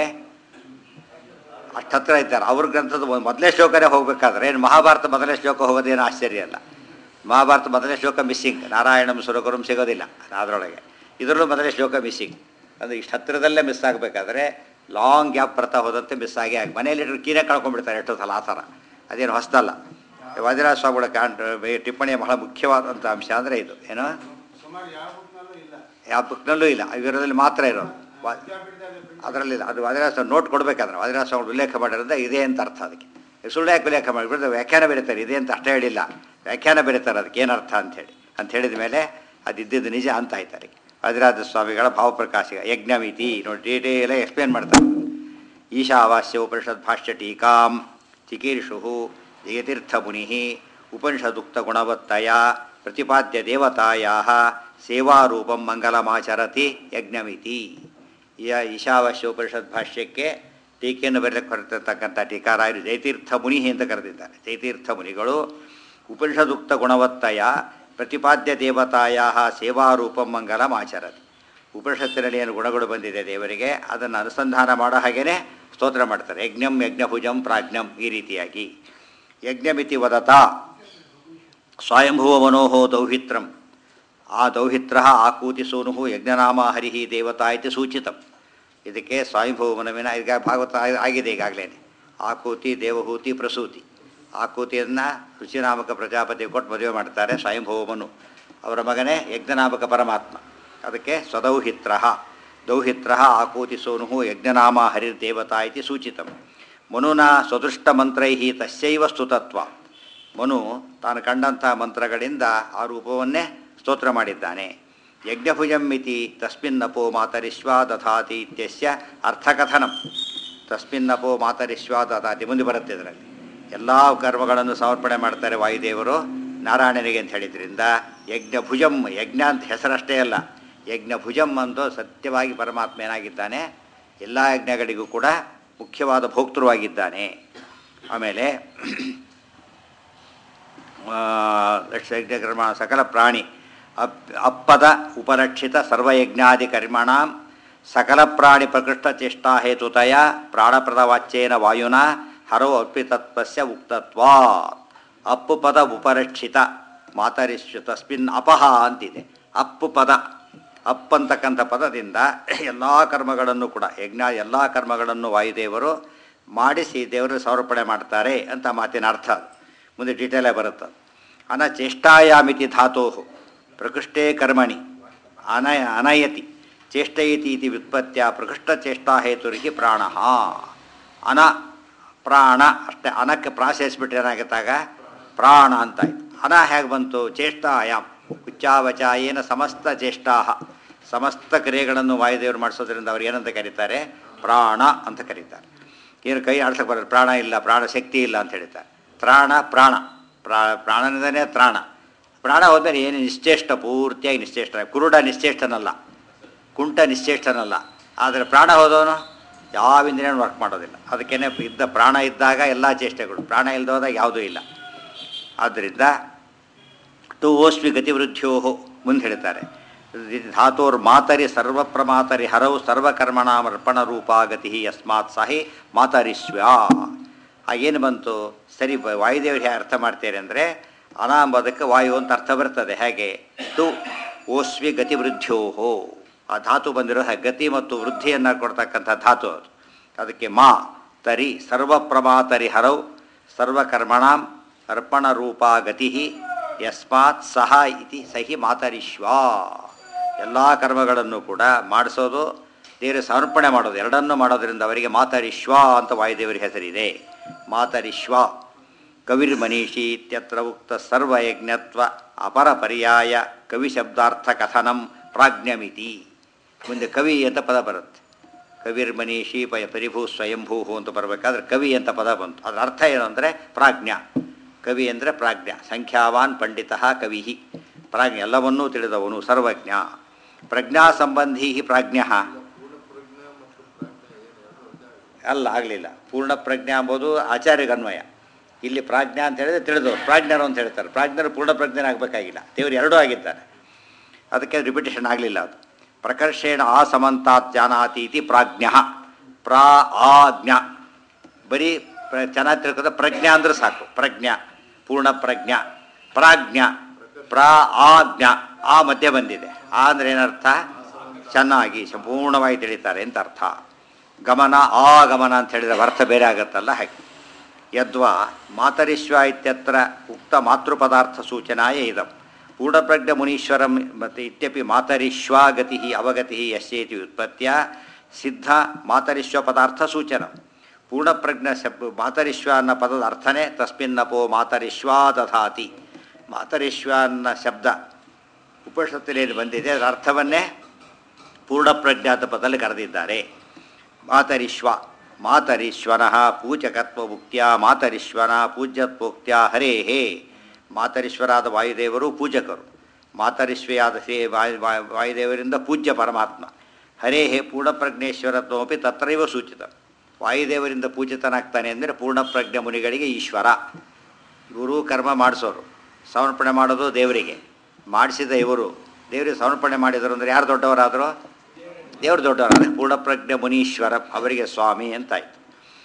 ಅಷ್ಟು ಹತ್ತಿರ ಇದ್ದಾರೆ ಅವ್ರ ಗ್ರಂಥದ ಒಂದು ಮೊದಲೇ ಶ್ಲೋಕನೇ ಹೋಗಬೇಕಾದ್ರೆ ಏನು ಮಹಾಭಾರತ ಮೊದಲನೇ ಶ್ಲೋಕ ಹೋಗೋದೇನು ಆಶ್ಚರ್ಯ ಅಲ್ಲ ಮಹಾಭಾರತ ಮೊದಲನೇ ಶ್ಲೋಕ ಮಿಸ್ಸಿಂಗ್ ನಾರಾಯಣಂ ಸುರಗುರುಂ ಸಿಗೋದಿಲ್ಲ ಅದರೊಳಗೆ ಇದರಲ್ಲೂ ಮೊದಲನೇ ಶ್ಲೋಕ ಮಿಸ್ಸಿಂಗ್ ಅಂದರೆ ಇಷ್ಟು ಹತ್ತಿರದಲ್ಲೇ ಮಿಸ್ ಆಗಬೇಕಾದ್ರೆ ಲಾಂಗ್ ಗ್ಯಾಪ್ ಬರ್ತಾ ಹೋದಂತೆ ಮಿಸ್ ಆಗಿ ಆಗಿ ಮನೆಯಲ್ಲಿ ಕೀನೇ ಕಳ್ಕೊಂಡ್ಬಿಡ್ತಾರೆ ಎಷ್ಟೋ ಸಲ ಆ ಥರ ಅದೇನು ಹೊಸದಲ್ಲ ವಾದಿರಾಜ ಸ್ವಾಮಿಗಳ ಕಾಂಟ್ ಟಿಪ್ಪಣಿಯ ಬಹಳ ಮುಖ್ಯವಾದಂಥ ಅಂಶ ಅಂದರೆ ಇದು ಏನು ಸುಮಾರು ಯಾವ ಬುಕ್ನಲ್ಲೂ ಇಲ್ಲ ಯಾವ ಬುಕ್ನಲ್ಲೂ ಇಲ್ಲ ಇವರಲ್ಲಿ ಮಾತ್ರ ಇರೋದು ವಾ- ಅದರಲ್ಲಿಲ್ಲ ಅದು ವಾದಿರಾಜ ನೋಟ್ ಕೊಡಬೇಕಾದ್ರೆ ವಾದಿರಾಜ ಸ್ವಾಮಿಗಳು ಉಲ್ಲೇಖ ಮಾಡಿರೋದ್ರೆ ಇದೆ ಅಂತ ಅರ್ಥ ಅದಕ್ಕೆ ಸುಳ್ಳು ಯಾಕೆ ಉಲ್ಲೇಖ ಮಾಡಿಬಿಟ್ಟು ವ್ಯಾಖ್ಯಾನ ಬರೀತಾರೆ ಇದೆ ಅಂತ ಅಷ್ಟೇ ಹೇಳಿಲ್ಲ ವ್ಯಾಖ್ಯಾನ ಬರೀತಾರೆ ಅದಕ್ಕೆ ಏನು ಅರ್ಥ ಅಂಥೇಳಿ ಅಂತ ಹೇಳಿದ ಮೇಲೆ ಅದು ಇದ್ದಿದ್ದು ನಿಜ ಅಂತ ಆಯ್ತು ಅದಕ್ಕೆ ವಾದಿರಾಜ ಸ್ವಾಮಿಗಳ ಭಾವಪ್ರಕಾಶಿಕ ಯಜ್ಞಮಿತಿ ನೋಡಿ ಡೀಟೇಲಾಗಿ ಎಕ್ಸ್ಪ್ಲೇನ್ ಮಾಡ್ತಾರೆ ಈಶಾವಾಸ್ಯ ಉಪನಿಷದ್ ಭಾಷ್ಯ ಟೀಕಾಂ ಚಿಕೀರ್ಷು ಜಯತೀರ್ಥ ಮುನಿ ಉಪನಿಷದುಕ್ತ ಗುಣವತ್ತಯ ಪ್ರತಿಪಾದ್ಯ ದೇವತಾಯಾ ಸೇವಾರೂಪಂ ಮಂಗಲಮಾಚರತಿ ಯಜ್ಞಮಿತಿ ಈ ಈಶಾವಾಸ್ಯ ಉಪನಿಷದ್ ಭಾಷ್ಯಕ್ಕೆ ಟೀಕೆಯನ್ನು ಬರೆಯಕ್ಕೆ ಹೊರತಕ್ಕಂಥ ಟೀಕಾರಾಯರು ಜಯತೀರ್ಥ ಮುನಿ ಅಂತ ಕರೆದಿದ್ದಾರೆ ಜಯತೀರ್ಥ ಮುನಿಗಳು ಉಪನಿಷದುಕ್ತ ಗುಣವತ್ತಯ ಪ್ರತಿಪಾದ್ಯ ದೇವತಾಯ ಸೇವಾರೂಪಂ ಮಂಗಲಂ ಆಚರತಿ ಉಪನಿಷತ್ತಿನಲ್ಲಿ ಏನು ಗುಣಗಳು ಬಂದಿದೆ ದೇವರಿಗೆ ಅದನ್ನು ಅನುಸಂಧಾನ ಮಾಡೋ ಹಾಗೇನೆ ಸ್ತೋತ್ರ ಮಾಡ್ತಾರೆ ಯಜ್ಞಂ ಯಜ್ಞಭುಜಂ ಪ್ರಾಜ್ಞಂ ಈ ರೀತಿಯಾಗಿ ಯಜ್ಞಮಿತಿ ವದತ ಸ್ವಯಂಭುವ ಮನೋಹೋ ದೌಹಿತ್ರಂ ಆ ದೌಹಿತ್ರ ಆಕೂತಿ ಸೋನು ಯಜ್ಞನಾಮ ಹರಿಹಿ ದೇವತಾ ಇತಿ ಸೂಚಿತಂ ಇದಕ್ಕೆ ಸ್ವಯಂಭುವ ಮನವಿನ ಈಗ ಭಾಗವತ ಆ- ಆಗಿದೆ ಈಗಾಗಲೇ ಆಕೂತಿ ದೇವಹೂತಿ ಪ್ರಸೂತಿ ಆಕೂತಿಯನ್ನು ರುಚಿನಾಮಕ ಪ್ರಜಾಪತಿ ಕೊಟ್ಟು ಮದುವೆ ಮಾಡ್ತಾರೆ ಸ್ವಯಂಭುವ ಮನು ಅವರ ಮಗನೇ ಯಜ್ಞನಾಮಕ ಪರಮಾತ್ಮ ಅದಕ್ಕೆ ಸ್ವದೌಹಿತ್ರ ದೌಹಿತ್ರ ಆಕೂತಿ ಸೋನು ಯಜ್ಞನಾಮ ಹರಿರ್ದೇವತಾ ಇತಿ ಸೂಚಿತಂ ಮನುನ ಸ್ವದೃಷ್ಟಮಂತ್ರೈ ತಸ್ಯೈವ ಸ್ತುತತ್ವ ಮನು ತಾನು ಕಂಡಂತಹ ಮಂತ್ರಗಳಿಂದ ಆ ರೂಪವನ್ನೇ ಸ್ತೋತ್ರ ಮಾಡಿದ್ದಾನೆ ಯಜ್ಞಭುಜಂ ಇತಿ ತಸ್ಮಿನ್ನಪೋ ಮಾತರಿಶ್ವ ದಧಾತಿ ಇತ್ಯಸ್ಯ ಅರ್ಥಕಥನಂ ತಸ್ಮಿನ್ನಪೋ ಮಾತರಿಶ್ವ ದಧಾತಿ ಮುಂದೆ ಬರುತ್ತೆ ಇದರಲ್ಲಿ ಎಲ್ಲ ಕರ್ಮಗಳನ್ನು ಸಮರ್ಪಣೆ ಮಾಡ್ತಾರೆ ವಾಯುದೇವರು ನಾರಾಯಣನಿಗೆ ಅಂತ ಹೇಳಿದ್ರಿಂದ ಯಜ್ಞಭುಜಂ ಯಜ್ಞ ಅಂತ ಹೆಸರಷ್ಟೇ ಅಲ್ಲ ಯಜ್ಞಭುಜಂ ಅಂದು ಸತ್ಯವಾಗಿ ಪರಮಾತ್ಮ ಏನಾಗಿದ್ದಾನೆ ಎಲ್ಲ ಯಜ್ಞಗಳಿಗೂ ಕೂಡ ಮುಖ್ಯವಾದ ಭೋಕ್ತೃವಾಗಿದ್ದಾನೆ ಆಮೇಲೆ ಯಜ್ಞಕರ್ಮ ಸಕಲ ಪ್ರಾಣಿ ಅಪ್ ಅಪ್ಪದ ಉಪರಕ್ಷಿತ ಸರ್ವಯಜ್ಞಾದಿ ಕರ್ಮಣಾಂ ಸಕಲ ಪ್ರಾಣಿ ಪ್ರಕೃಷ್ಟ ಚೇಷ್ಟಾ ಹೇತುತಯ ಪ್ರಾಣಪ್ರದವಾಚ್ಯೇನ ವಾಯುನ ಹರೋ ಅರ್ಪಿತತ್ವಸ್ಯ ಉಕ್ತತ್ವಾ ಅಪ್ಪು ಪದ ಉಪರಕ್ಷಿತ ಮಾತರಿಶ್ವ ತಸ್ಮಿನ್ ಅಪಹ ಅಂತಿದೆ ಅಪ್ಪು ಪದ ಅಪ್ ಅಂತಕ್ಕಂಥ ಪದದಿಂದ ಎಲ್ಲ ಕರ್ಮಗಳನ್ನು ಕೂಡ ಯಜ್ಞ ಎಲ್ಲ ಕರ್ಮಗಳನ್ನು ವಾಯುದೇವರು ಮಾಡಿಸಿ ದೇವರು ಸಮರ್ಪಣೆ ಮಾಡ್ತಾರೆ ಅಂತ ಮಾತಿನ ಅರ್ಥ ಅದು. ಮುಂದೆ ಡೀಟೇಲೇ ಬರುತ್ತೆ ಅನಚೇಷ್ಟಾಯಾಮಿತಿ ಧಾತೋ ಪ್ರಕೃಷ್ಟೇ ಕರ್ಮಣಿ ಅನಯ ಅನಯತಿ ಚೇಷ್ಟಯತಿ ಇತಿ ವ್ಯುತ್ಪತ್ಯ ಪ್ರಕೃಷ್ಟಚೇಷ್ಟಾ ಹೇತುರಿಗೆ ಪ್ರಾಣ ಅನ ಪ್ರಾಣ ಅಷ್ಟೇ ಅನಕ್ಕೆ ಪ್ರಾ ಸೇರಿಸ್ಬಿಟ್ರೆ ಏನಾಗುತ್ತಾಗ ಪ್ರಾಣ ಅಂತಾಯ್ತು ಅನ ಹೇಗೆ ಬಂತು ಚೇಷ್ಟಾಯಾಮ್ ಉಚ್ಚಾವಚಾಯೇನ ಸಮಸ್ತ ಚೇಷ್ಟಾ ಸಮಸ್ತ ಕ್ರಿಯೆಗಳನ್ನು ವಾಯುದೇವರು ಮಾಡಿಸೋದ್ರಿಂದ ಅವ್ರು ಏನಂತ ಕರೀತಾರೆ ಪ್ರಾಣ ಅಂತ ಕರೀತಾರೆ ಏನು ಕೈ ಆಡ್ಸಕ್ಕೆ ಬರೋದು ಪ್ರಾಣ ಇಲ್ಲ ಪ್ರಾಣ ಶಕ್ತಿ ಇಲ್ಲ ಅಂತ ಹೇಳ್ತಾರೆ ತ್ರಾಣ ಪ್ರಾಣ ಪ್ರಾ ಪ್ರಾಣನಿಂದನೇ ತ್ರಾಣ ಪ್ರಾಣ ಹೋದ್ಮೇಲೆ ಏನು ನಿಶ್ಚೇಷ್ಟ ಪೂರ್ತಿಯಾಗಿ ನಿಶ್ಚೇಷ್ಟ ಕುರುಡ ನಿಶ್ಚೇಷ್ಟನಲ್ಲ ಕುಂಟ ನಿಶ್ಚೇಷ್ಟನಲ್ಲ ಆದರೆ ಪ್ರಾಣ ಹೋದವನು ಯಾವ ಇಂದ್ರಿಯನೂ ವರ್ಕ್ ಮಾಡೋದಿಲ್ಲ ಅದಕ್ಕೇನೆ ಇದ್ದ ಪ್ರಾಣ ಇದ್ದಾಗ ಎಲ್ಲ ಚೇಷ್ಟೆಗಳು ಪ್ರಾಣ ಇಲ್ಲದೋದಾಗ ಯಾವುದೂ ಇಲ್ಲ ಆದ್ದರಿಂದ ಟು ಓಸ್ವಿ ಗತಿವೃದ್ಧ್ಯೋ ಮುಂದೆ ಹೇಳ್ತಾರೆ ಧಾತೋರ್ ಮಾತರಿ ಸರ್ವಪ್ರಮಾತರಿ ಹರವು ಸರ್ವಕರ್ಮಣಾಮರ್ಪಣ ರೂಪ ಗತಿ ಯಸ್ಮಾತ್ ಸಹಿ ಮಾತರಿಸ್ವ ಆಗೇನು ಬಂತು ಸರಿ ಬ- ವಾಯುದೇವರು ಹೇಗೆ ಅರ್ಥ ಮಾಡ್ತಾರೆ ಅಂದರೆ ಅನಾಂಬದಕ್ಕೆ ವಾಯು ಅಂತ ಅರ್ಥ ಬರ್ತದೆ ಹೇಗೆ ತು ಓಸ್ವಿ ಗತಿವೃದ್ಧ್ಯೋಹೋ ಆ ಧಾತು ಬಂದಿರೋ ಹಾಗೆ ಗತಿ ಮತ್ತು ವೃದ್ಧಿಯನ್ನು ಕೊಡ್ತಕ್ಕಂಥ ಧಾತು ಅದು ಅದಕ್ಕೆ ಮಾ ತರಿ ಸರ್ವಪ್ರಮಾತರಿ ಹರವು ಸರ್ವಕರ್ಮಣಾಂ ಅರ್ಪಣ ರೂಪ ಗತಿ ಯಸ್ಮಾತ್ ಸಹ ಇತಿ ಸಹಿ ಮಾತರಿಶ್ವ ಎಲ್ಲ ಕರ್ಮಗಳನ್ನು ಕೂಡ ಮಾಡಿಸೋದು ದೇವರ ಸಮರ್ಪಣೆ ಮಾಡೋದು ಎರಡನ್ನೂ ಮಾಡೋದ್ರಿಂದ ಅವರಿಗೆ ಮಾತರಿಶ್ವ ಅಂತ ವಾಯುದೇವರ ಹೆಸರಿದೆ ಮಾತರಿಶ್ವ ಕವಿರ್ಮನೀಷಿ ಇತ್ಯತ್ರ ಉಕ್ತ ಸರ್ವಯಜ್ಞತ್ವ ಅಪರ ಪರ್ಯಾಯ ಕವಿ ಶಬ್ದಾರ್ಥ ಕಥನಂ ಪ್ರಾಜ್ಞಮಿತಿ ಮುಂದೆ ಕವಿ ಅಂತ ಪದ ಬರುತ್ತೆ ಕವಿರ್ಮನೀಷಿ ಪಯ ಪರಿಭೂ ಸ್ವಯಂಭೂ ಅಂತ ಬರಬೇಕಾದ್ರೆ ಕವಿ ಅಂತ ಪದ ಬಂತು ಅದರ ಅರ್ಥ ಏನು ಅಂದರೆ ಪ್ರಾಜ್ಞ ಕವಿ ಅಂದರೆ ಪ್ರಾಜ್ಞ ಸಂಖ್ಯಾವಾನ್ ಪಂಡಿತ ಕವಿ ಪ್ರಾಜ್ಞ ಎಲ್ಲವನ್ನೂ ತಿಳಿದವನು ಸರ್ವಜ್ಞ ಪ್ರಜ್ಞಾ ಸಂಬಂಧಿ ಪ್ರಾಜ್ಞ ಅಲ್ಲ ಆಗಲಿಲ್ಲ ಪೂರ್ಣ ಪ್ರಜ್ಞಾ ಎಂಬುದು ಆಚಾರ್ಯಗನ್ವಯ ಇಲ್ಲಿ ಪ್ರಾಜ್ಞಾ ಅಂತ ಹೇಳಿದ್ರೆ ತಿಳಿದವರು ಪ್ರಾಜ್ಞರು ಅಂತ ಹೇಳ್ತಾರೆ ಪ್ರಾಜ್ಞರು ಪೂರ್ಣ ಪ್ರಜ್ಞರಾಗಬೇಕಾಗಿಲ್ಲ ದೇವರು ಎರಡೂ ಆಗಿದ್ದಾರೆ ಅದಕ್ಕೆ ರಿಪಿಟೇಷನ್ ಆಗಲಿಲ್ಲ ಅದು ಪ್ರಕರ್ಷೇಣ ಆಸಮಂತಾತ್ ಜಾನಾತಿ ಇತಿ ಪ್ರಾಜ್ಞ ಪ್ರಾ ಆಜ್ಞ ಬರೀ ಪ್ರ ಚೆನ್ನಾಗಿ ತಿಳ್ಕೋದ ಪ್ರಜ್ಞಾ ಅಂದ್ರೆ ಸಾಕು ಪ್ರಜ್ಞಾ ಪೂರ್ಣ ಪ್ರಜ್ಞಾ ಪ್ರಾಜ್ಞ ಪ್ರಾ ಆಜ್ಞ ಆ ಮಧ್ಯೆ ಬಂದಿದೆ ಆ ಅಂದ್ರೆ ಏನರ್ಥ ಚೆನ್ನಾಗಿ ಸಂಪೂರ್ಣವಾಗಿ ತಿಳಿತಾರೆ ಅಂತ ಅರ್ಥ ಗಮನ ಆ ಗಮನ ಅಂತ ಹೇಳಿದ್ರೆ ಅರ್ಥ ಬೇರೆ ಆಗುತ್ತಲ್ಲ ಹಾಗೆ ಯದ್ವಾ ಮಾತರಿಶ್ವ ಇತ್ಯತ್ರ ಉಕ್ತ ಮಾತೃಪದಾರ್ಥ ಸೂಚನಾಯ ಇದಂ ಪೂರ್ಣಪ್ರಜ್ಞ ಮುನೀಶ್ವರಂ ಮತ್ತು ಇತ್ಯಪಿ ಮಾತರಿಶ್ವ ಗತಿ ಅವಗತಿ ಯಶ್ಚೇತಿ ವ್ಯುತ್ಪತ್ಯ ಸಿದ್ಧ ಮಾತರಿಶ್ವ ಪದಾರ್ಥ ಸೂಚನ ಪೂರ್ಣಪ್ರಜ್ಞ ಶಬ್ ಮಾತರಿಶ್ವ ಅನ್ನೋ ಪದದ ಅರ್ಥನೇ ತಸ್ಮಿನ್ನಪೋ ಮಾತರಿಶ್ವ ದಧಾತಿ ಮಾತರಿಶ್ವ ಅನ್ನೋ ಶಬ್ದ ಉಪನಿಷತ್ತಿನಲ್ಲಿ ಬಂದಿದೆ ಅದರ ಅರ್ಥವನ್ನೇ ಪೂರ್ಣಪ್ರಜ್ಞಾತ ಪದದಲ್ಲಿ ಕರೆದಿದ್ದಾರೆ ಮಾತರಿಶ್ವ ಮಾತರೀಶ್ವರಃ ಪೂಜಕತ್ವಮುಕ್ತ್ಯ ಮಾತರೀಶ್ವರ ಪೂಜ್ಯತ್ವೋಕ್ತ್ಯ ಹರೇ ಹೇ ಮಾತರೀಶ್ವರಾದ ವಾಯುದೇವರು ಪೂಜಕರು ಮಾತರಿಶ್ವೆಯಾದ ಶ್ರೀ ವಾಯು ವಾಯು- ವಾಯುದೇವರಿಂದ ಪೂಜ್ಯ ಪರಮಾತ್ಮ ಹರೇ ಹೇ ಪೂರ್ಣಪ್ರಜ್ಞೇಶ್ವರತ್ವಮಪಿ ತತ್ರೈವ ಸೂಚಿತ ವಾಯುದೇವರಿಂದ ಪೂಜಿತನಾಗ್ತಾನೆ ಅಂದರೆ ಪೂರ್ಣಪ್ರಜ್ಞ ಮುನಿಗಳಿಗೆ ಈಶ್ವರ ಗುರು ಕರ್ಮ ಮಾಡಿಸೋರು ಸಮರ್ಪಣೆ ಮಾಡೋದು ದೇವರಿಗೆ ಮಾಡಿಸಿದ ಇವರು ದೇವರಿಗೆ ಸಮರ್ಪಣೆ ಮಾಡಿದರು ಅಂದರೆ ಯಾರು ದೊಡ್ಡವರಾದರು ದೇವರು ದೊಡ್ಡವರಾದರೆ ಪೂರ್ಣಪ್ರಜ್ಞ ಮುನೀಶ್ವರ ಅವರಿಗೆ ಸ್ವಾಮಿ ಅಂತಾಯಿತು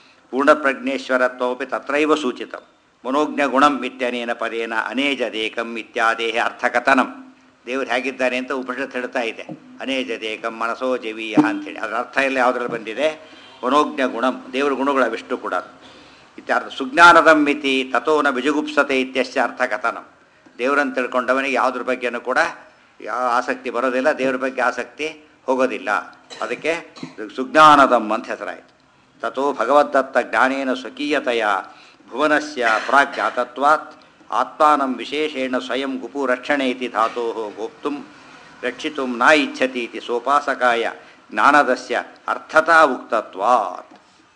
ಪೂರ್ಣಪ್ರಜ್ಞೇಶ್ವರತ್ವಮಪಿ ತತ್ರೈವ ಸೂಚಿತ ಮನೋಜ್ಞ ಗುಣಂ ಇತ್ಯನೇನ ಪದೇನ ಅನೇಜದೇಕಂ ಇತ್ಯಾದೇಹ ಅರ್ಥಕಥನಂ ದೇವರು ಹೇಗಿದ್ದಾರೆ ಅಂತ ಉಪನಿಷತ್ ಹೇಳ್ತಾ ಇದೆ ಅನೇಜದೇಕಂ ಮನಸೋ ಜವೀಯ ಅಂಥೇಳಿ ಅದರ ಅರ್ಥ ಎಲ್ಲ ಯಾವುದ್ರಲ್ಲಿ ಬಂದಿದೆ ಮನೋಜ್ಞ ಗುಣಂ ದೇವರ ಗುಣಗಳು ಅವಿಷ್ಟು ಕೂಡ ಇತ್ಯರ್ಥ ಸುಜ್ಞಾನದಂ ಮಿತಿ ತಥೋನ ಬಿಜುಗುಪ್ಸತೆ ಇತ್ಯಶ್ಚ ಅರ್ಥಕಥನಂ ದೇವರನ್ನು ತಿಳ್ಕೊಂಡವನಿಗೆ ಯಾವುದ್ರ ಬಗ್ಗೆನೂ ಕೂಡ ಯಾವ ಆಸಕ್ತಿ ಬರೋದಿಲ್ಲ ದೇವ್ರ ಬಗ್ಗೆ ಆಸಕ್ತಿ ಹೋಗೋದಿಲ್ಲ ಅದಕ್ಕೆ ಸುಜ್ಞಾನದಂ ಅಂತ ಹೆಸರಾಯಿತು ತಥೋ ಭಗವದ್ದತ್ತ ಜ್ಞಾನೇನ ಸ್ವಕೀಯತೆಯ ಭುವನಸ್ಯ ಪ್ರಾಜ್ಞಾತತ್ವಾತ್ ಆತ್ಮಾನಂ ವಿಶೇಷೇಣ ಸ್ವಯಂ ಗುಪು ರಕ್ಷಣೆ ಇತಿ ಧಾತೋ ಗೋಪ್ತುಂ ರಕ್ಷಿತು ನ ಇಚ್ಛತಿ ಇತಿ ಸೋಪಾಸಕಾಯ ಜ್ಞಾನದಸ್ಯ ಅರ್ಥತಾ ಉಕ್ತತ್ವಾತ್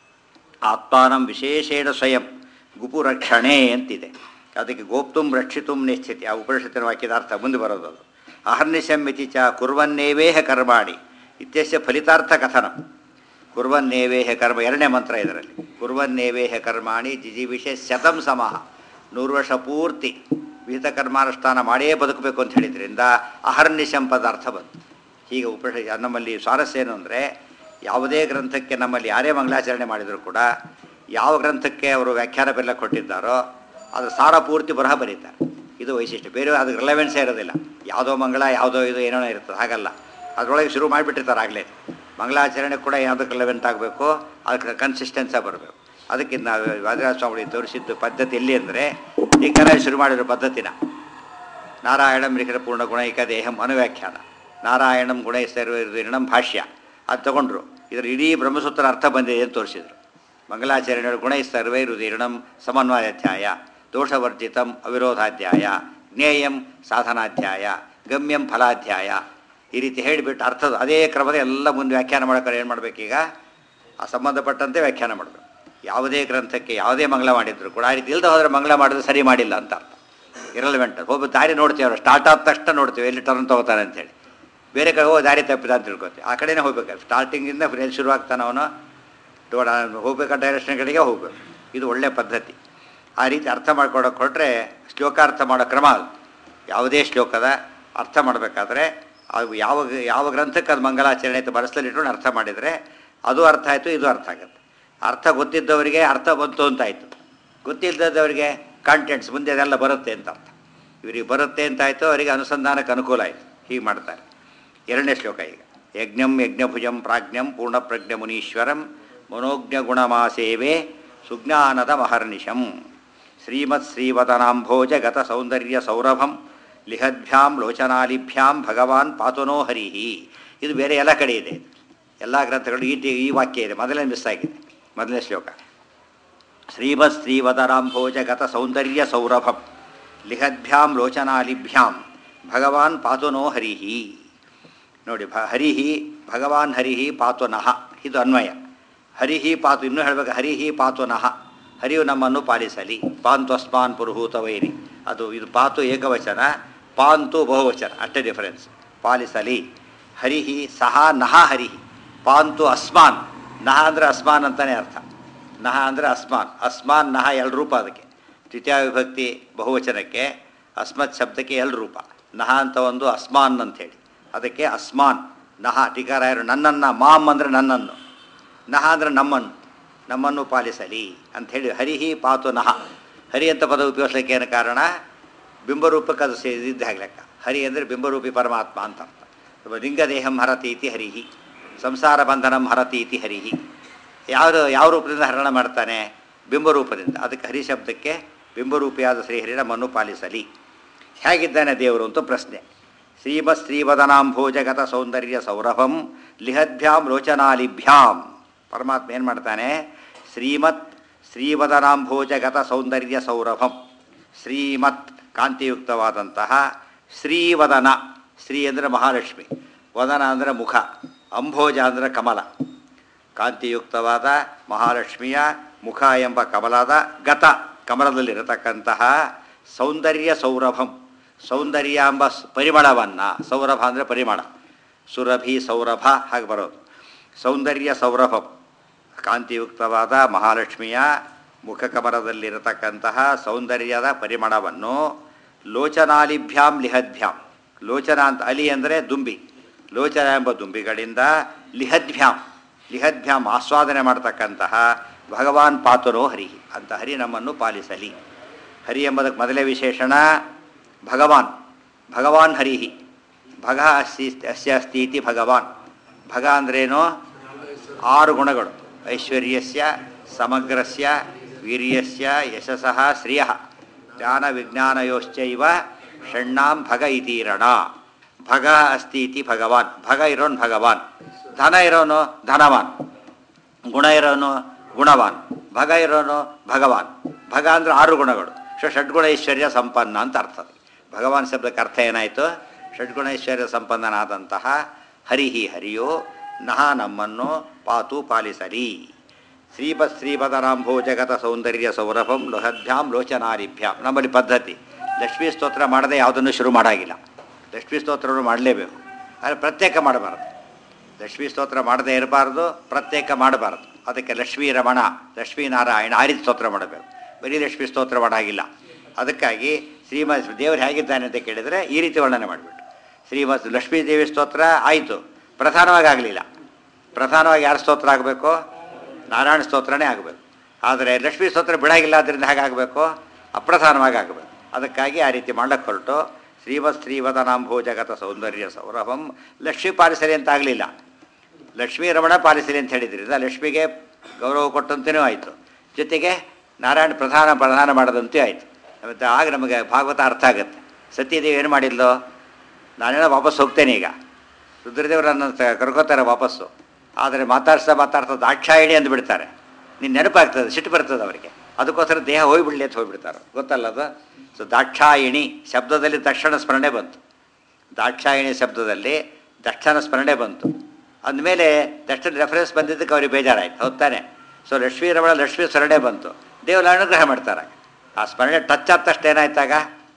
ಆತ್ಮಾನಂ ವಿಶೇಷೇಣ ಸ್ವಯಂ ಗುಪು ರಕ್ಷಣೆ ಅಂತಿದೆ ಅದಕ್ಕೆ ಗೋಪ್ತುಂ ರಕ್ಷಿತುಂ ನಿಶ್ಚಿತಿ ಆ ಉಪನಿಷತ್ತಿನ ವಾಕ್ಯದ ಅರ್ಥ ಮುಂದೆ ಬರೋದು ಅದು ಅಹರ್ನಿಶಮಿತಿ ಚ ಕುರ್ವನ್ನೇವೇಹ ಕರ್ಮಾಣಿ ಇತ್ಯಸ್ಯ ಫಲಿತಾರ್ಥ ಕಥನ ಕುರ್ವನ್ನೇವೇಹ ಕರ್ಮ ಎರಡನೇ ಮಂತ್ರ ಇದರಲ್ಲಿ ಕುರ್ವನ್ನೇವೇಹ ಕರ್ಮಾಣಿ ಜಿಜಿವಿಷೆ ಶತಂ ಸಮಃ ನೂರು ವರ್ಷ ಪೂರ್ತಿ ವಿಹಿತ ಕರ್ಮಾನುಷ್ಠಾನ ಮಾಡೇ ಬದುಕಬೇಕು ಅಂತ ಹೇಳಿದ್ರಿಂದ ಅಹರ್ನಿಶಂ ಪದ ಅರ್ಥ ಬಂತು ಹೀಗೆ ಉಪನಿಷ ನಮ್ಮಲ್ಲಿ ಸ್ವಾರಸ್ಯ ಏನು ಅಂದರೆ ಯಾವುದೇ ಗ್ರಂಥಕ್ಕೆ ನಮ್ಮಲ್ಲಿ ಯಾರೇ ಮಂಗಳಾಚರಣೆ ಮಾಡಿದರೂ ಕೂಡ ಯಾವ ಗ್ರಂಥಕ್ಕೆ ಅವರು ವ್ಯಾಖ್ಯಾನ ಬೆಲ್ಲ ಕೊಟ್ಟಿದ್ದಾರೋ ಅದರ ಸಾರ ಪೂರ್ತಿ ಬರಹ ಬರೀತಾರೆ ಇದು ವೈಶಿಷ್ಟ್ಯ ಬೇರೆ ಅದಕ್ಕೆ ರಿಲೆವೆನ್ಸೇ ಇರೋದಿಲ್ಲ ಯಾವುದೋ ಮಂಗಳ ಯಾವುದೋ ಇದು ಏನೋ ಇರ್ತದೆ ಹಾಗಲ್ಲ ಅದರೊಳಗೆ ಶುರು ಮಾಡಿಬಿಟ್ಟಿರ್ತಾರೆ ಆಗಲೇ ಮಂಗಳಾಚರಣೆ ಕೂಡ ಯಾವುದಕ್ಕೆ ರಿಲೆವೆಂಟ್ ಆಗಬೇಕು ಅದಕ್ಕೆ ಕನ್ಸಿಸ್ಟೆನ್ಸಾಗಿ ಬರಬೇಕು ಅದಕ್ಕೆ ನಾವು ವಾದಿರಾಜ ಸ್ವಾಮಿ ತೋರಿಸಿದ್ದು ಪದ್ಧತಿ ಎಲ್ಲಿ ಅಂದರೆ ಟೀಕರಾಯ ಶುರು ಮಾಡಿರೋ ಪದ್ಧತಿನ ನಾರಾಯಣಂ ಲಿಖಿತ ಪೂರ್ಣ ಗುಣೈಕ ದೇಹಂ ಅನುವ್ಯಾಖ್ಯಾನ ನಾರಾಯಣಂ ಗುಣೈ ಸರ್ವಂ ಭಾಷ್ಯ ಅದು ತಗೊಂಡ್ರು ಇದರ ಇಡೀ ಬ್ರಹ್ಮಸೂತ್ರ ಅರ್ಥ ಬಂದಿದೆ ಅಂತ ತೋರಿಸಿದರು ಮಂಗಲಾಚರಣೆ ಗುಣೈ ಸರ್ವೈ ರುದೀರ್ಣಂ ಸಮನ್ವಯಾಧ್ಯಾಯ ದೋಷವರ್ಜಿತಂ ಅವಿರೋಧಾಧ್ಯಾಯ ಜ್ಞೇಯಂ ಸಾಧನಾಧ್ಯಾಯ ಗಮ್ಯಂ ಫಲಾಧ್ಯಾಯ ಈ ರೀತಿ ಹೇಳಿಬಿಟ್ಟು ಅರ್ಥದ ಅದೇ ಕ್ರಮದ ಎಲ್ಲ ಮುಂದೆ ವ್ಯಾಖ್ಯಾನ ಮಾಡೋಕೆ ಏನು ಮಾಡಬೇಕೀಗ ಆ ಸಂಬಂಧಪಟ್ಟಂತೆ ವ್ಯಾಖ್ಯಾನ ಮಾಡಬೇಕು ಯಾವುದೇ ಗ್ರಂಥಕ್ಕೆ ಯಾವುದೇ ಮಂಗಳ ಮಾಡಿದ್ರು ಕೂಡ ಆ ರೀತಿ ಇಲ್ಲದೆ ಹೋದರೆ ಮಂಗಳ ಮಾಡಿದ್ರೆ ಸರಿ ಮಾಡಿಲ್ಲ ಅಂತ ಅರ್ಥ ಇರಲ್ವೆಂಟ್ ಹೋಗಿ ದಾರಿ ನೋಡ್ತೀವಿ ಅವ್ರು ಸ್ಟಾರ್ಟ್ ಆದ ತಕ್ಷಣ ನೋಡ್ತೀವಿ ಎಲ್ಲಿ ಟರ್ನ್ ತೊಗೋತಾನೆ ಅಂತೇಳಿ ಬೇರೆ ಕಡೆ ಹೋಗಿ ದಾರಿ ತಪ್ಪಿದ ಅಂತ ತಿಳ್ಕೊತೀವಿ ಆ ಕಡೆನೇ ಹೋಗ್ಬೇಕು ಸ್ಟಾರ್ಟಿಂಗಿಂದ ಎಲ್ಲಿ ಶುರುವಾಗ್ತಾನೆ ಅವನು ಟೋಡ ಹೋಗ್ಬೇಕಾದ ಡೈರೆಕ್ಷನ್ ಕಡೆಗೆ ಹೋಗ್ಬೇಕು ಇದು ಒಳ್ಳೆಯ ಪದ್ಧತಿ ಆ ರೀತಿ ಅರ್ಥ ಮಾಡ್ಕೊಡೋಕೆ ಹೊರಟ್ರೆ ಶ್ಲೋಕಾರ್ಥ ಮಾಡೋ ಕ್ರಮ ಅದು ಯಾವುದೇ ಶ್ಲೋಕದ ಅರ್ಥ ಮಾಡಬೇಕಾದ್ರೆ ಅದು ಯಾವ ಯಾವ ಗ್ರಂಥಕ್ಕೆ ಅದು ಮಂಗಲಾಚರಣೆ ಅಂತ ಮನಸ್ಸಲ್ಲಿ ಇಟ್ಕೊಂಡು ಅರ್ಥ ಮಾಡಿದರೆ ಅದು ಅರ್ಥ ಆಯಿತು ಇದು ಅರ್ಥ ಆಗುತ್ತೆ ಅರ್ಥ ಗೊತ್ತಿದ್ದವರಿಗೆ ಅರ್ಥ ಬಂತು ಅಂತಾಯಿತು ಗೊತ್ತಿಲ್ಲದವರಿಗೆ ಕಾಂಟೆಂಟ್ಸ್ ಮುಂದೆ ಅದೆಲ್ಲ ಬರುತ್ತೆ ಅಂತ ಅರ್ಥ ಇವರಿಗೆ ಬರುತ್ತೆ ಅಂತಾಯಿತು ಅವರಿಗೆ ಅನುಸಂಧಾನಕ್ಕೆ ಅನುಕೂಲ ಆಯಿತು ಹೀಗೆ ಮಾಡ್ತಾರೆ ಎರಡನೇ ಶ್ಲೋಕ ಈಗ ಯಜ್ಞಂ ಯಜ್ಞಭುಜಂ ಪ್ರಾಜ್ಞಂ ಪೂರ್ಣಪ್ರಜ್ಞ ಮುನೀಶ್ವರಂ ಮನೋಜ್ಞ ಗುಣಮಾಸೇವೆ ಸುಜ್ಞಾನದ ಮಹರ್ನಿಶಂ ಶ್ರೀಮತ್ ಶ್ರೀವದನಾಂಭೋಜ ಗತ ಸೌಂದರ್ಯ ಸೌರಭಂ ಲಿಹದ್ಭ್ಯಾಂ ಲೋಚನಾಲಿಭ್ಯಾಂ ಭಗವಾನ್ ಪಾತುನೋ ಹರಿಹಿ ಇದು ಬೇರೆ ಎಲ್ಲ ಕಡೆ ಇದೆ ಎಲ್ಲ ಗ್ರಂಥಗಳು ಈ ಟಿ- ಈ ವಾಕ್ಯ ಇದೆ ಮೊದಲನೇ ಮಿಸ್ ಆಗಿದೆ ಮೊದಲನೇ ಶ್ಲೋಕ ಶ್ರೀಮತ್ ಶ್ರೀವದರಾಂಭೋಜಗತ ಸೌಂದರ್ಯ ಸೌರಭಂ ಲಿಹದ್ಭ್ಯಾಂ ಲೋಚನಾಲಿಭ್ಯಾಂ ಭಗವಾನ್ ಪಾತು ನೋ ಹರಿಹಿ ನೋಡಿ ಭ ಹರಿಹಿ ಭಗವಾನ್ ಹರಿಹಿ ಪಾತು ನಃ ಇದು ಅನ್ವಯ ಹರಿಹಿ ಪಾತು ಇನ್ನೂ ಹೇಳಬೇಕು ಹರಿಹಿ ಪಾತು ನಃ ಹರಿಯು ನಮ್ಮನ್ನು ಪಾಲಿಸಲಿ ಪಾಂತು ಅಸ್ಮಾನ್ ಪುರುಹೂತ ವೈರಿ ಅದು ಇದು ಪಾತು ಏಕವಚನ ಪಾಂತು ಬಹುವಚನ ಅಷ್ಟೇ ಡಿಫರೆನ್ಸ್ ಪಾಲಿಸಲಿ ಹರಿಹಿ ಸಹ ನಹ ಹರಿಹಿ ಪಾಂತು ಅಸ್ಮಾನ್ ನಹ ಅಂದರೆ ಅಸ್ಮಾನ್ ಅಂತಲೇ ಅರ್ಥ ನಹ ಅಂದರೆ ಅಸ್ಮಾನ್ ಅಸ್ಮಾನ್ ನಹ ಎರಡು ರೂಪ ಅದಕ್ಕೆ ದ್ವಿತೀಯ ವಿಭಕ್ತಿ ಬಹುವಚನಕ್ಕೆ ಅಸ್ಮತ್ ಶಬ್ದಕ್ಕೆ ಎರಡು ರೂಪ ನಹ ಅಂತ ಒಂದು ಅಸ್ಮಾನ್ ಅಂಥೇಳಿ ಅದಕ್ಕೆ ಅಸ್ಮಾನ್ ನಹ ಟೀಕಾರಾಯರು ನನ್ನನ್ನು ಮಾಮ್ ಅಂದರೆ ನನ್ನನ್ನು ನಹ ಅಂದರೆ ನಮ್ಮನ್ನು ನಮ್ಮನ್ನು ಪಾಲಿಸಲಿ ಅಂಥೇಳಿ ಹರಿಹಿ ಪಾತು ನಹ ಹರಿ ಅಂತ ಪದ ಉಪಯೋಗಿಸ್ಲಿಕ್ಕೆ ಏನು ಕಾರಣ ಬಿಂಬರೂಪಕ್ಕೆ ಅದು ಸೇರಿದ್ದ ಲೆಕ್ಕ ಹರಿ ಅಂದರೆ ಬಿಂಬರೂಪಿ ಪರಮಾತ್ಮ ಅಂತ ಅರ್ಥ ಲಿಂಗದೇಹಂ ಹರತಿ ಇತಿ ಹರಿಹಿ ಸಂಸಾರ ಬಂಧನಂ ಹರತಿ ಇತಿ ಹರಿಹಿ ಯಾವುದು ಯಾವ ರೂಪದಿಂದ ಹರಣ ಮಾಡ್ತಾನೆ ಬಿಂಬರೂಪದಿಂದ ಅದಕ್ಕೆ ಹರಿ ಶಬ್ದಕ್ಕೆ ಬಿಂಬರೂಪಿಯಾದ ಶ್ರೀಹರಿ ನಮ್ಮನ್ನು ಪಾಲಿಸಲಿ ಹೇಗಿದ್ದಾನೆ ದೇವರು ಅಂತ ಪ್ರಶ್ನೆ ಶ್ರೀಮತ್ ಶ್ರೀವದನಾಂಭೋಜಗತ ಸೌಂದರ್ಯ ಸೌರಭಂ ಲಿಹದ್ಭ್ಯಾಂ ಲೋಚನಾಲಿಭ್ಯಾಂ ಪರಮಾತ್ಮ ಏನು ಮಾಡ್ತಾನೆ ಶ್ರೀಮತ್ ಶ್ರೀವದನಾಂಭೋಜಗತ ಸೌಂದರ್ಯ ಸೌರಭಂ ಶ್ರೀಮತ್ ಕಾಂತಿಯುಕ್ತವಾದಂತಹ ಶ್ರೀವದನ ಶ್ರೀ ಅಂದರೆ ಮಹಾಲಕ್ಷ್ಮಿ ವದನ ಅಂದರೆ ಮುಖ ಅಂಭೋಜ ಅಂದರೆ ಕಮಲ ಕಾಂತಿಯುಕ್ತವಾದ ಮಹಾಲಕ್ಷ್ಮಿಯ ಮುಖ ಎಂಬ ಕಮಲದ ಗತ ಕಮಲದಲ್ಲಿರತಕ್ಕಂತಹ ಸೌಂದರ್ಯ ಸೌರಭಂ ಸೌಂದರ್ಯ ಎಂಬ ಸ್- ಪರಿಮಳವನ್ನು ಸೌರಭ ಅಂದರೆ ಪರಿಮಳ ಸುರಭಿ ಸೌರಭ ಹಾಗೆ ಬರೋದು ಸೌಂದರ್ಯ ಸೌರಭಂ ಕಾಂತಿಯುಕ್ತವಾದ ಮಹಾಲಕ್ಷ್ಮಿಯ ಮುಖಕಮಲದಲ್ಲಿರತಕ್ಕಂತಹ ಸೌಂದರ್ಯದ ಪರಿಮಳವನ್ನು ಲೋಚನಾಲಿಭ್ಯಾಂ ಲಿಹದ್ಭ್ಯಾಂ ಲೋಚನ ಅಂತ ಅಲಿ ಅಂದರೆ ದುಂಬಿ ಲೋಚನ ಎಂಬ ದುಂಬಿಗಳಿಂದ ಲಿಹದ್ಭ್ಯಾಂ ಲಿಹದ್ಭ್ಯಾಂ ಆಸ್ವಾದನೆ ಮಾಡ್ತಕ್ಕಂತಹ ಭಗವಾನ್ ಪಾತುರೋ ಹರಿ ಅಂತ ಹರಿ ನಮ್ಮನ್ನು ಪಾಲಿಸಲಿ ಹರಿ ಎಂಬುದಕ್ಕೆ ಮೊದಲೇ ವಿಶೇಷಣ ಭಗವಾನ್ ಭಗವಾನ್ ಹರಿಹಿ ಭಗ ಅಸ್ತಿ ಅಸ್ಯ ಅಸ್ತಿ ಇತಿ ಭಗವಾನ್ ಭಗ ಅಂದ್ರೇನು ಆರು ಗುಣಗಳು ಐಶ್ವರ್ಯಸ್ಯ ಸಮಗ್ರಸ್ಯ ವೀರ್ಯಸ್ಯ ಯಶಸಃ ಶ್ರಿಯ ಜ್ಞಾನ ವಿಜ್ಞಾನಯೋಶ್ಚೈವ ಷಣ್ಣಾಂ ಭಗ ಇತೀರಣ ಭಗ ಅಸ್ತಿ ಇತಿ ಭಗವಾನ್ ಭಗ ಇರೋನು ಭಗವಾನ್ ಧನ ಇರೋನು ಧನವಾನ್ ಗುಣ ಇರೋನು ಗುಣವಾನ್ ಭಗ ಇರೋನು ಭಗವಾನ್ ಭಗ ಅಂದರೆ ಆರು ಗುಣಗಳು ಸೊ ಷಡ್ಗುಣ ಐಶ್ವರ್ಯ ಸಂಪನ್ನ ಅಂತ ಅರ್ಥ ಅದು. ಭಗವಾನ್ ಶಬ್ದಕ್ಕೆ ಅರ್ಥ ಏನಾಯಿತು ಷಡ್ಗುಣ ಐಶ್ವರ್ಯ ಸಂಪನ್ನನಾದಂತಹ ಹರಿಹಿ ಹರಿಯೋ ನಹ ನಮ್ಮನ್ನು ಪಾತು ಪಾಲಿಸಲಿ ಶ್ರೀಪತ್ ಶ್ರೀಪದರಾಂಭೋ ಜಗತ ಸೌಂದರ್ಯ ಸೌರಭಂ ಲೋಹಭ್ಯಾಂ ಲೋಚನಾರಿಭ್ಯಾಂ ನಮ್ಮಲ್ಲಿ ಪದ್ಧತಿ ಲಕ್ಷ್ಮೀ ಸ್ತೋತ್ರ ಮಾಡದೆ ಯಾವುದನ್ನು ಶುರು ಮಾಡಾಗಿಲ್ಲ ಲಕ್ಷ್ಮೀ ಸ್ತೋತ್ರವನ್ನು ಮಾಡಲೇಬೇಕು ಆದರೆ ಪ್ರತ್ಯೇಕ ಮಾಡಬಾರದು ಲಕ್ಷ್ಮೀ ಸ್ತೋತ್ರ ಮಾಡದೇ ಇರಬಾರ್ದು ಪ್ರತ್ಯೇಕ ಮಾಡಬಾರದು ಅದಕ್ಕೆ ಲಕ್ಷ್ಮೀ ರಮಣ ಲಕ್ಷ್ಮೀ ನಾರಾಯಣ ಆ ರೀತಿ ಸ್ತೋತ್ರ ಮಾಡಬೇಕು ಬರೀ ಲಕ್ಷ್ಮೀ ಸ್ತೋತ್ರ ಮಾಡಾಗಿಲ್ಲ ಅದಕ್ಕಾಗಿ ಶ್ರೀಮತ್ ದೇವರು ಹೇಗಿದ್ದಾನೆ ಅಂತ ಕೇಳಿದರೆ ಈ ರೀತಿ ವರ್ಣನೆ ಮಾಡಿಬಿಟ್ಟು ಶ್ರೀಮತ್ ಲಕ್ಷ್ಮೀ ದೇವಿ ಸ್ತೋತ್ರ ಆಯಿತು ಪ್ರಧಾನವಾಗಿ ಆಗಲಿಲ್ಲ ಪ್ರಧಾನವಾಗಿ ಯಾರು ಸ್ತೋತ್ರ ಆಗಬೇಕು ನಾರಾಯಣ ಸ್ತೋತ್ರನೇ ಆಗಬೇಕು ಆದರೆ ಲಕ್ಷ್ಮೀ ಸ್ತೋತ್ರ ಬಿಡಾಗಿಲ್ಲ ಅದರಿಂದ ಹೇಗಾಗಬೇಕು ಅಪ್ರಧಾನವಾಗಿ ಆಗಬೇಕು ಅದಕ್ಕಾಗಿ ಆ ರೀತಿ ಮಾಡಕ್ಕೆ ಹೊರಟು ಶ್ರೀಮತ್ ಶ್ರೀವದನಾಂಭೋ ಜಗತ ಸೌಂದರ್ಯ ಸೌರಭಂ ಲಕ್ಷ್ಮೀ ಪಾಲಿಸಲಿ ಅಂತ ಆಗಲಿಲ್ಲ ಲಕ್ಷ್ಮೀ ರಮಣ ಪಾಲಿಸಲಿ ಅಂತ ಹೇಳಿದ್ರಿಂದ ಲಕ್ಷ್ಮಿಗೆ ಗೌರವ ಕೊಟ್ಟಂತೆಯೂ ಆಯಿತು ಜೊತೆಗೆ ನಾರಾಯಣ ಪ್ರಧಾನ ಪ್ರಧಾನ ಮಾಡೋದಂತೆ ಆಯಿತು ಮತ್ತು ಆಗ ನಮಗೆ ಭಾಗವತ ಅರ್ಥ ಆಗುತ್ತೆ ಸತ್ಯದೇವಿ ಏನು ಮಾಡಿದ್ಲು ನಾನೇನೋ ವಾಪಸ್ ಹೋಗ್ತೇನೆ ಈಗ ರುದ್ರದೇವರು ನನ್ನ ತ- ಕರ್ಕೋತಾರೆ ವಾಪಸ್ಸು ಆದರೆ ಮಾತಾಡ್ಸ್ತಾ ಮಾತಾಡ್ತಾ ದಾಕ್ಷಾಯಿಣಿ ಅಂದ್ಬಿಡ್ತಾರೆ ನೀನು ನೆನಪಾಗ್ತದೆ ಸಿಟ್ಟು ಬರ್ತದೆ ಅವರಿಗೆ ಅದಕ್ಕೋಸ್ಕರ ದೇಹ ಹೋಗ್ಬಿಡ್ಲಿ ಅಂತ ಹೋಗ್ಬಿಡ್ತಾರೆ ಗೊತ್ತಲ್ಲ ಅದು ಸೊ ದಾಕ್ಷಾಯಿಣಿ ಶಬ್ದದಲ್ಲಿ ತಕ್ಷಣ ಸ್ಮರಣೆ ಬಂತು ದಾಕ್ಷಾಯಿಣಿ ಶಬ್ದದಲ್ಲಿ ತಕ್ಷಣ ಸ್ಮರಣೆ ಬಂತು ಅಂದಮೇಲೆ ತಕ್ಷಣ ರೆಫರೆನ್ಸ್ ಬಂದಿದ್ದಕ್ಕೆ ಅವ್ರಿಗೆ ಬೇಜಾರಾಯ್ತು ಹೌದಾನೆ ಸೊ ಲಕ್ಷ್ಮೀ ರಮಣ ಲಕ್ಷ್ಮೀ ಸ್ಮರಣೆ ಬಂತು ದೇವರ ಅನುಗ್ರಹ ಮಾಡ್ತಾರೆ ಆ ಸ್ಮರಣೆ ಟಚ್ ಆದ ತಕ್ಷಣ ಏನಾಯ್ತಾಗ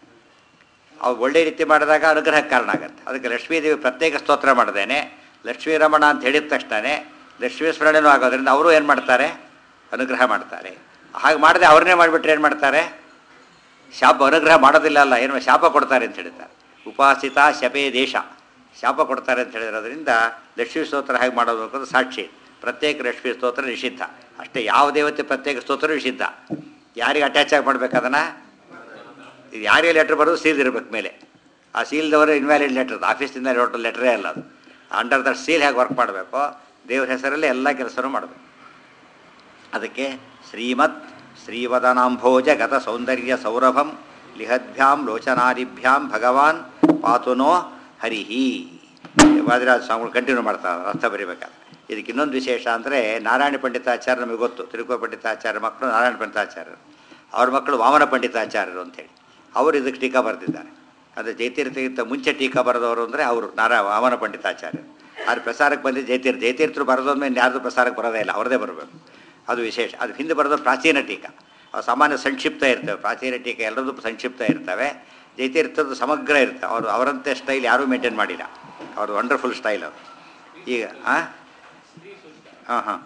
ಅವು ಒಳ್ಳೆ ರೀತಿ ಮಾಡಿದಾಗ ಅನುಗ್ರಹಕ್ಕೆ ಕಾರಣ ಆಗುತ್ತೆ ಅದಕ್ಕೆ ಲಕ್ಷ್ಮೀದೇವಿ ಪ್ರತ್ಯೇಕ ಸ್ತೋತ್ರ ಮಾಡ್ದೇನೆ ಲಕ್ಷ್ಮೀ ರಮಣ ಅಂತ ಹೇಳಿದ ತಕ್ಷಣವೇ ಲಕ್ಷ್ಮೀ ಸ್ಮರಣೆನೂ ಆಗೋದ್ರಿಂದ ಅವರು ಏನು ಮಾಡ್ತಾರೆ ಅನುಗ್ರಹ ಮಾಡ್ತಾರೆ ಹಾಗೆ ಮಾಡದೆ ಅವ್ರನ್ನೇ ಮಾಡಿಬಿಟ್ರೆ ಏನು ಮಾಡ್ತಾರೆ ಶಾಪ ಅನುಗ್ರಹ ಮಾಡೋದಿಲ್ಲ ಅಲ್ಲ ಏನು ಶಾಪ ಕೊಡ್ತಾರೆ ಅಂತ ಹೇಳ್ತಾರೆ ಉಪಾಸಿತ ಶಪೇ ದೇಶ ಶಾಪ ಕೊಡ್ತಾರೆ ಅಂತ ಹೇಳಿರೋದ್ರಿಂದ ಲಕ್ಷ್ಮೀ ಸ್ತೋತ್ರ ಹೇಗೆ ಮಾಡೋದು ಅನ್ನೋದು ಸಾಕ್ಷಿ ಪ್ರತ್ಯೇಕ ಲಕ್ಷ್ಮೀ ಸ್ತೋತ್ರ ನಿಷಿದ್ಧ ಅಷ್ಟೇ ಯಾವ ದೇವತೆ ಪ್ರತ್ಯೇಕ ಸ್ತೋತ್ರ ನಿಷಿದ್ಧ ಯಾರಿಗೆ ಅಟ್ಯಾಚ್ ಆಗಿ ಮಾಡ್ಬೇಕು ಅದನ್ನು ಇದು ಯಾರಿಗೆ ಲೆಟ್ರ್ ಬರೋದು ಸೀಲ್ ಇರ್ಬೇಕು ಮೇಲೆ ಆ ಸೀಲ್ದವರು ಇನ್ವ್ಯಾಲಿಡ್ ಲೆಟ್ರ್ ಆಫೀಸಿಂದ ಹೊರಟು ಲೆಟ್ರೇ ಅಲ್ಲ ಅದು ಅಂಡರ್ ದ ಸೀಲ್ ಹೇಗೆ ವರ್ಕ್ ಮಾಡಬೇಕು ದೇವ್ರ ಹೆಸರಲ್ಲಿ ಎಲ್ಲ ಕೆಲಸನೂ ಮಾಡಬೇಕು ಅದಕ್ಕೆ ಶ್ರೀಮತ್ ಶ್ರೀವದನಾಂಭೋಜ ಗತ ಸೌಂದರ್ಯ ಸೌರಭಂ ಲಿಹದ್ಭ್ಯಾಂ ಲೋಚನಾದಿಭ್ಯಾಂ ಭಗವಾನ್ ಪಾತುನೋ ಹರಿಹಿ ವಾದಿರಾಜ ಸ್ವಾಮಿಗಳು ಕಂಟಿನ್ಯೂ ಮಾಡ್ತಾರೆ ಅರ್ಥ ಬರಿಬೇಕಾದ್ರೆ ಇದಕ್ಕೆ ಇನ್ನೊಂದು ವಿಶೇಷ ಅಂದರೆ ನಾರಾಯಣ ಪಂಡಿತಾಚಾರ್ಯ ನಮಗೆ ಗೊತ್ತು ತಿರುಗುವ ಪಂಡಿತಾಚಾರ್ಯ ಮಕ್ಕಳು ನಾರಾಯಣ ಪಂಡಿತಾಚಾರ್ಯರು ಅವ್ರ ಮಕ್ಕಳು ವಾಮನ ಪಂಡಿತಾಚಾರ್ಯರು ಅಂತೇಳಿ ಅವರು ಇದಕ್ಕೆ ಟೀಕಾ ಬರೆದಿದ್ದಾರೆ ಅದು ಜಯತೀರ್ಥಗಿಂತ ಮುಂಚೆ ಟೀಕಾ ಬರೆದವರು ಅಂದರೆ ಅವರು ನಾರಾ ವಾಮನ ಪಂಡಿತಾಚಾರ್ಯರು ಆದ್ರೆ ಪ್ರಸಾರಕ್ಕೆ ಬಂದಿದ್ದು ಜಯತೀರ್ಥ ಜಯತೀರ್ಥರು ಬರೆದೋದ್ಮೇಲೆ ಯಾರ್ದು ಪ್ರಸಾರಕ್ಕೆ ಬರೋದೇ ಇಲ್ಲ ಅವರದೇ ಬರಬೇಕು ಅದು ವಿಶೇಷ ಅದು ಹಿಂದೆ ಬರೆದ ಪ್ರಾಚೀನ ಟೀಕಾ ಅವು ಸಾಮಾನ್ಯ ಸಂಕ್ಷಿಪ್ತ ಇರ್ತವೆ ಪ್ರಾಚೀನ ಟೀಕೆ ಎಲ್ಲರದ್ದು ಸಂಕ್ಷಿಪ್ತ ಇರ್ತವೆ ಜಯತೀರ್ಥದ್ದು ಸಮಗ್ರ ಇರ್ತವೆ ಅವರು ಅವರಂತೆ ಸ್ಟೈಲ್ ಯಾರೂ ಮೇಂಟೈನ್ ಮಾಡಿಲ್ಲ ಅವ್ರದ್ದು ವಂಡರ್ಫುಲ್ ಸ್ಟೈಲ್ ಅದು ಈಗ ಹಾಂ ಹಾಂ ಹಾಂ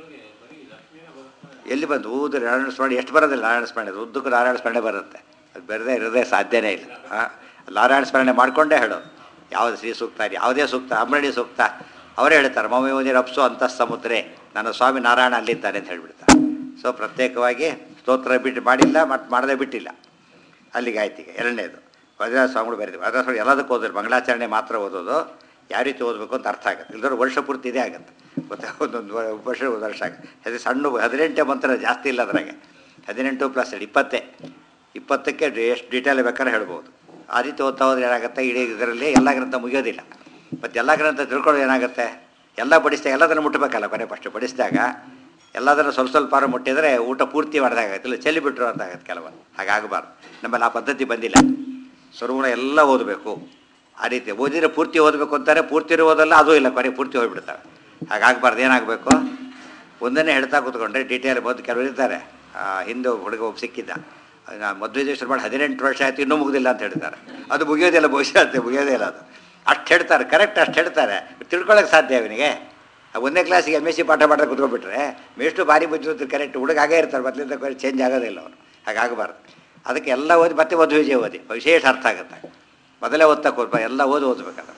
ಎಲ್ಲಿ ಬಂತು ಊದು ನಾರಾಯಣ ಸ್ಮರಣೆ ಎಷ್ಟು ಬರೋದಿಲ್ಲ ನಾರಾಯಣ ಸ್ಮರಣೆ ಉದ್ದಕ್ಕೂ ನಾರಾಯಣ ಸ್ಮರಣೆ ಬರುತ್ತೆ ಅದು ಬರದೇ ಇರೋದೇ ಸಾಧ್ಯನೇ ಇಲ್ಲ ಹಾಂ ನಾರಾಯಣ ಸ್ಮರಣೆ ಮಾಡಿಕೊಂಡೇ ಹೇಳೋದು ಯಾವುದು ಶ್ರೀ ಸೂಕ್ತ ಯಾವುದೇ ಸೂಕ್ತ ಅಮ್ಮಡಿ ಸೂಕ್ತ ಅವರೇ ಹೇಳ್ತಾರೆ ಮಮ್ಮಿ ರಪ್ಸು ಅಂತ ಸಮುದ್ರೆ ನನ್ನ ಸ್ವಾಮಿ ನಾರಾಯಣ ಅಲ್ಲಿದ್ದಾನೆ ಅಂತ ಹೇಳ್ಬಿಡ್ತಾರೆ ಸೊ ಪ್ರತ್ಯೇಕವಾಗಿ ಸ್ತೋತ್ರ ಬಿಟ್ಟು ಮಾಡಿಲ್ಲ ಮತ್ತು ಮಾಡದೇ ಬಿಟ್ಟಿಲ್ಲ ಅಲ್ಲಿಗೆ ಆಯ್ತು ಈಗ ಎರಡನೇದು ವಜ್ರ ಸ್ವಾಮಿಗಳು ಬರೀತೀವಿ ವಜ್ರ ಸ್ವಾಮಿ ಎಲ್ಲದಕ್ಕೂ ಓದಿದ್ರು ಮಂಗಳಾಚರಣೆ ಮಾತ್ರ ಓದೋದು ಯಾವ ರೀತಿ ಓದಬೇಕು ಅಂತ ಅರ್ಥ ಆಗುತ್ತೆ ಇಲ್ಲದ್ರೆ ವರ್ಷ ಪೂರ್ತಿ ಇದೇ ಆಗುತ್ತೆ ಗೊತ್ತಾ ಒಂದೊಂದು ವ- ವರ್ಷ ಒಂದು ವರ್ಷ ಆಗುತ್ತೆ ಅದು ಸಣ್ಣ ಹದಿನೆಂಟೇ ಮಂತ್ರ ಜಾಸ್ತಿ ಇಲ್ಲ ಅದ್ರಾಗೆ ಹದಿನೆಂಟು ಪ್ಲಸ್ ಎರಡು ಇಪ್ಪತ್ತೇ ಇಪ್ಪತ್ತಕ್ಕೆ ಎಷ್ಟು ಡೀಟೇಲ್ ಬೇಕಾದ್ರೆ ಹೇಳ್ಬೋದು ಆ ರೀತಿ ಓದ್ತಾ ಹೋದ್ರೆ ಏನಾಗುತ್ತೆ ಇಡೀ ಇದರಲ್ಲಿ ಎಲ್ಲ ಗ್ರಂಥ ಮುಗಿಯೋದಿಲ್ಲ ಮತ್ತು ಎಲ್ಲ ಗ್ರಂಥ ತಿಳ್ಕೊಳ್ಳೋದು ಏನಾಗುತ್ತೆ ಎಲ್ಲ ಬಡಿಸಿದಾಗ ಎಲ್ಲದನ್ನು ಮುಟ್ಟಬೇಕಲ್ಲ ಕೊನೆ ಫಸ್ಟ್ ಬಡಿಸಿದಾಗ ಎಲ್ಲದನ್ನು ಸ್ವಲ್ಪ ಸ್ವಲ್ಪ ಮುಟ್ಟಿದರೆ ಊಟ ಪೂರ್ತಿ ಮಾಡಿದಾಗತ್ತೆ ಇಲ್ಲ ಚೆಲ್ಲಿ ಬಿಟ್ಟರು ಅಂತ ಆಗತ್ತೆ ಕೆಲವರು ಹಾಗಾಗಬಾರ್ದು ನಮ್ಮಲ್ಲಿ ಆ ಪದ್ಧತಿ ಬಂದಿಲ್ಲ ಸ್ವರ್ಗುಣ ಎಲ್ಲ ಓದಬೇಕು ಆ ರೀತಿ ಓದಿದ್ರೆ ಪೂರ್ತಿ ಓದಬೇಕು ಅಂತಾರೆ ಪೂರ್ತಿ ಓದಲ್ಲ ಅದೂ ಇಲ್ಲ ಕೊನೆ ಪೂರ್ತಿ ಹೋಗ್ಬಿಡ್ತವೆ ಹಾಗಾಗಬಾರ್ದು ಏನಾಗಬೇಕು ಒಂದನ್ನೇ ಹೇಳ್ತಾ ಕೂತ್ಕೊಂಡ್ರೆ ಡೀಟೇಲ್ ಬಂದು ಕೆಲವರು ಇರ್ತಾರೆ ಆ, ಹಿಂದೆ ಒಬ್ಬ ಹುಡುಗ ಒಬ್ಬ ಸಿಕ್ಕಿದ್ದ ನಾ ಮದುವೆ ದಿವಸ ಮಾಡಿ ಹದಿನೆಂಟು ವರ್ಷ ಆಯ್ತು ಇನ್ನೂ ಮುಗಿದಿಲ್ಲ ಅಂತ ಹೇಳ್ತಾರೆ ಅದು ಮುಗಿಯೋದಿಲ್ಲ ಬಹುಶಃ ಅಂತ ಮುಗಿಯೋದೇ ಇಲ್ಲ ಅದು ಅಷ್ಟು ಹೇಳ್ತಾರೆ ಕರೆಕ್ಟ್ ಅಷ್ಟು ಹೇಳ್ತಾರೆ ತಿಳ್ಕೊಳ್ಳೋಕೆ ಸಾಧ್ಯ ಅವನಿಗೆ ಆ ಒಂದನೇ ಕ್ಲಾಸಿಗೆ ಎಮ್ ಎಸ್ ಸಿ ಪಾಠ ಮಾಡ್ತಾ ಕೂತ್ಕೊಂಡ್ಬಿಟ್ರೆ ಮೇಷ್ಟು ಭಾರಿ ಬುದ್ಧಿವಂತರು ಕರೆಕ್ಟ್ ಹುಡುಗ ಆಗೇ ಇರ್ತಾರೆ ಮೊದಲಿಂದ ಚೇಂಜ್ ಆಗೋದಿಲ್ಲ ಅವನು ಹಾಗಾಗಬಾರ್ದು ಅದಕ್ಕೆ ಎಲ್ಲ ಓದಿ ಮತ್ತೆ ಮದುವೆ ವಿಜಯ ಓದಿ ವಿಶೇಷ ಅರ್ಥ ಆಗುತ್ತೆ ಮೊದಲೇ ಓದ್ತಾ ಕೂರ್ಬ ಎಲ್ಲ ಓದಿ ಓದಬೇಕಲ್ಲ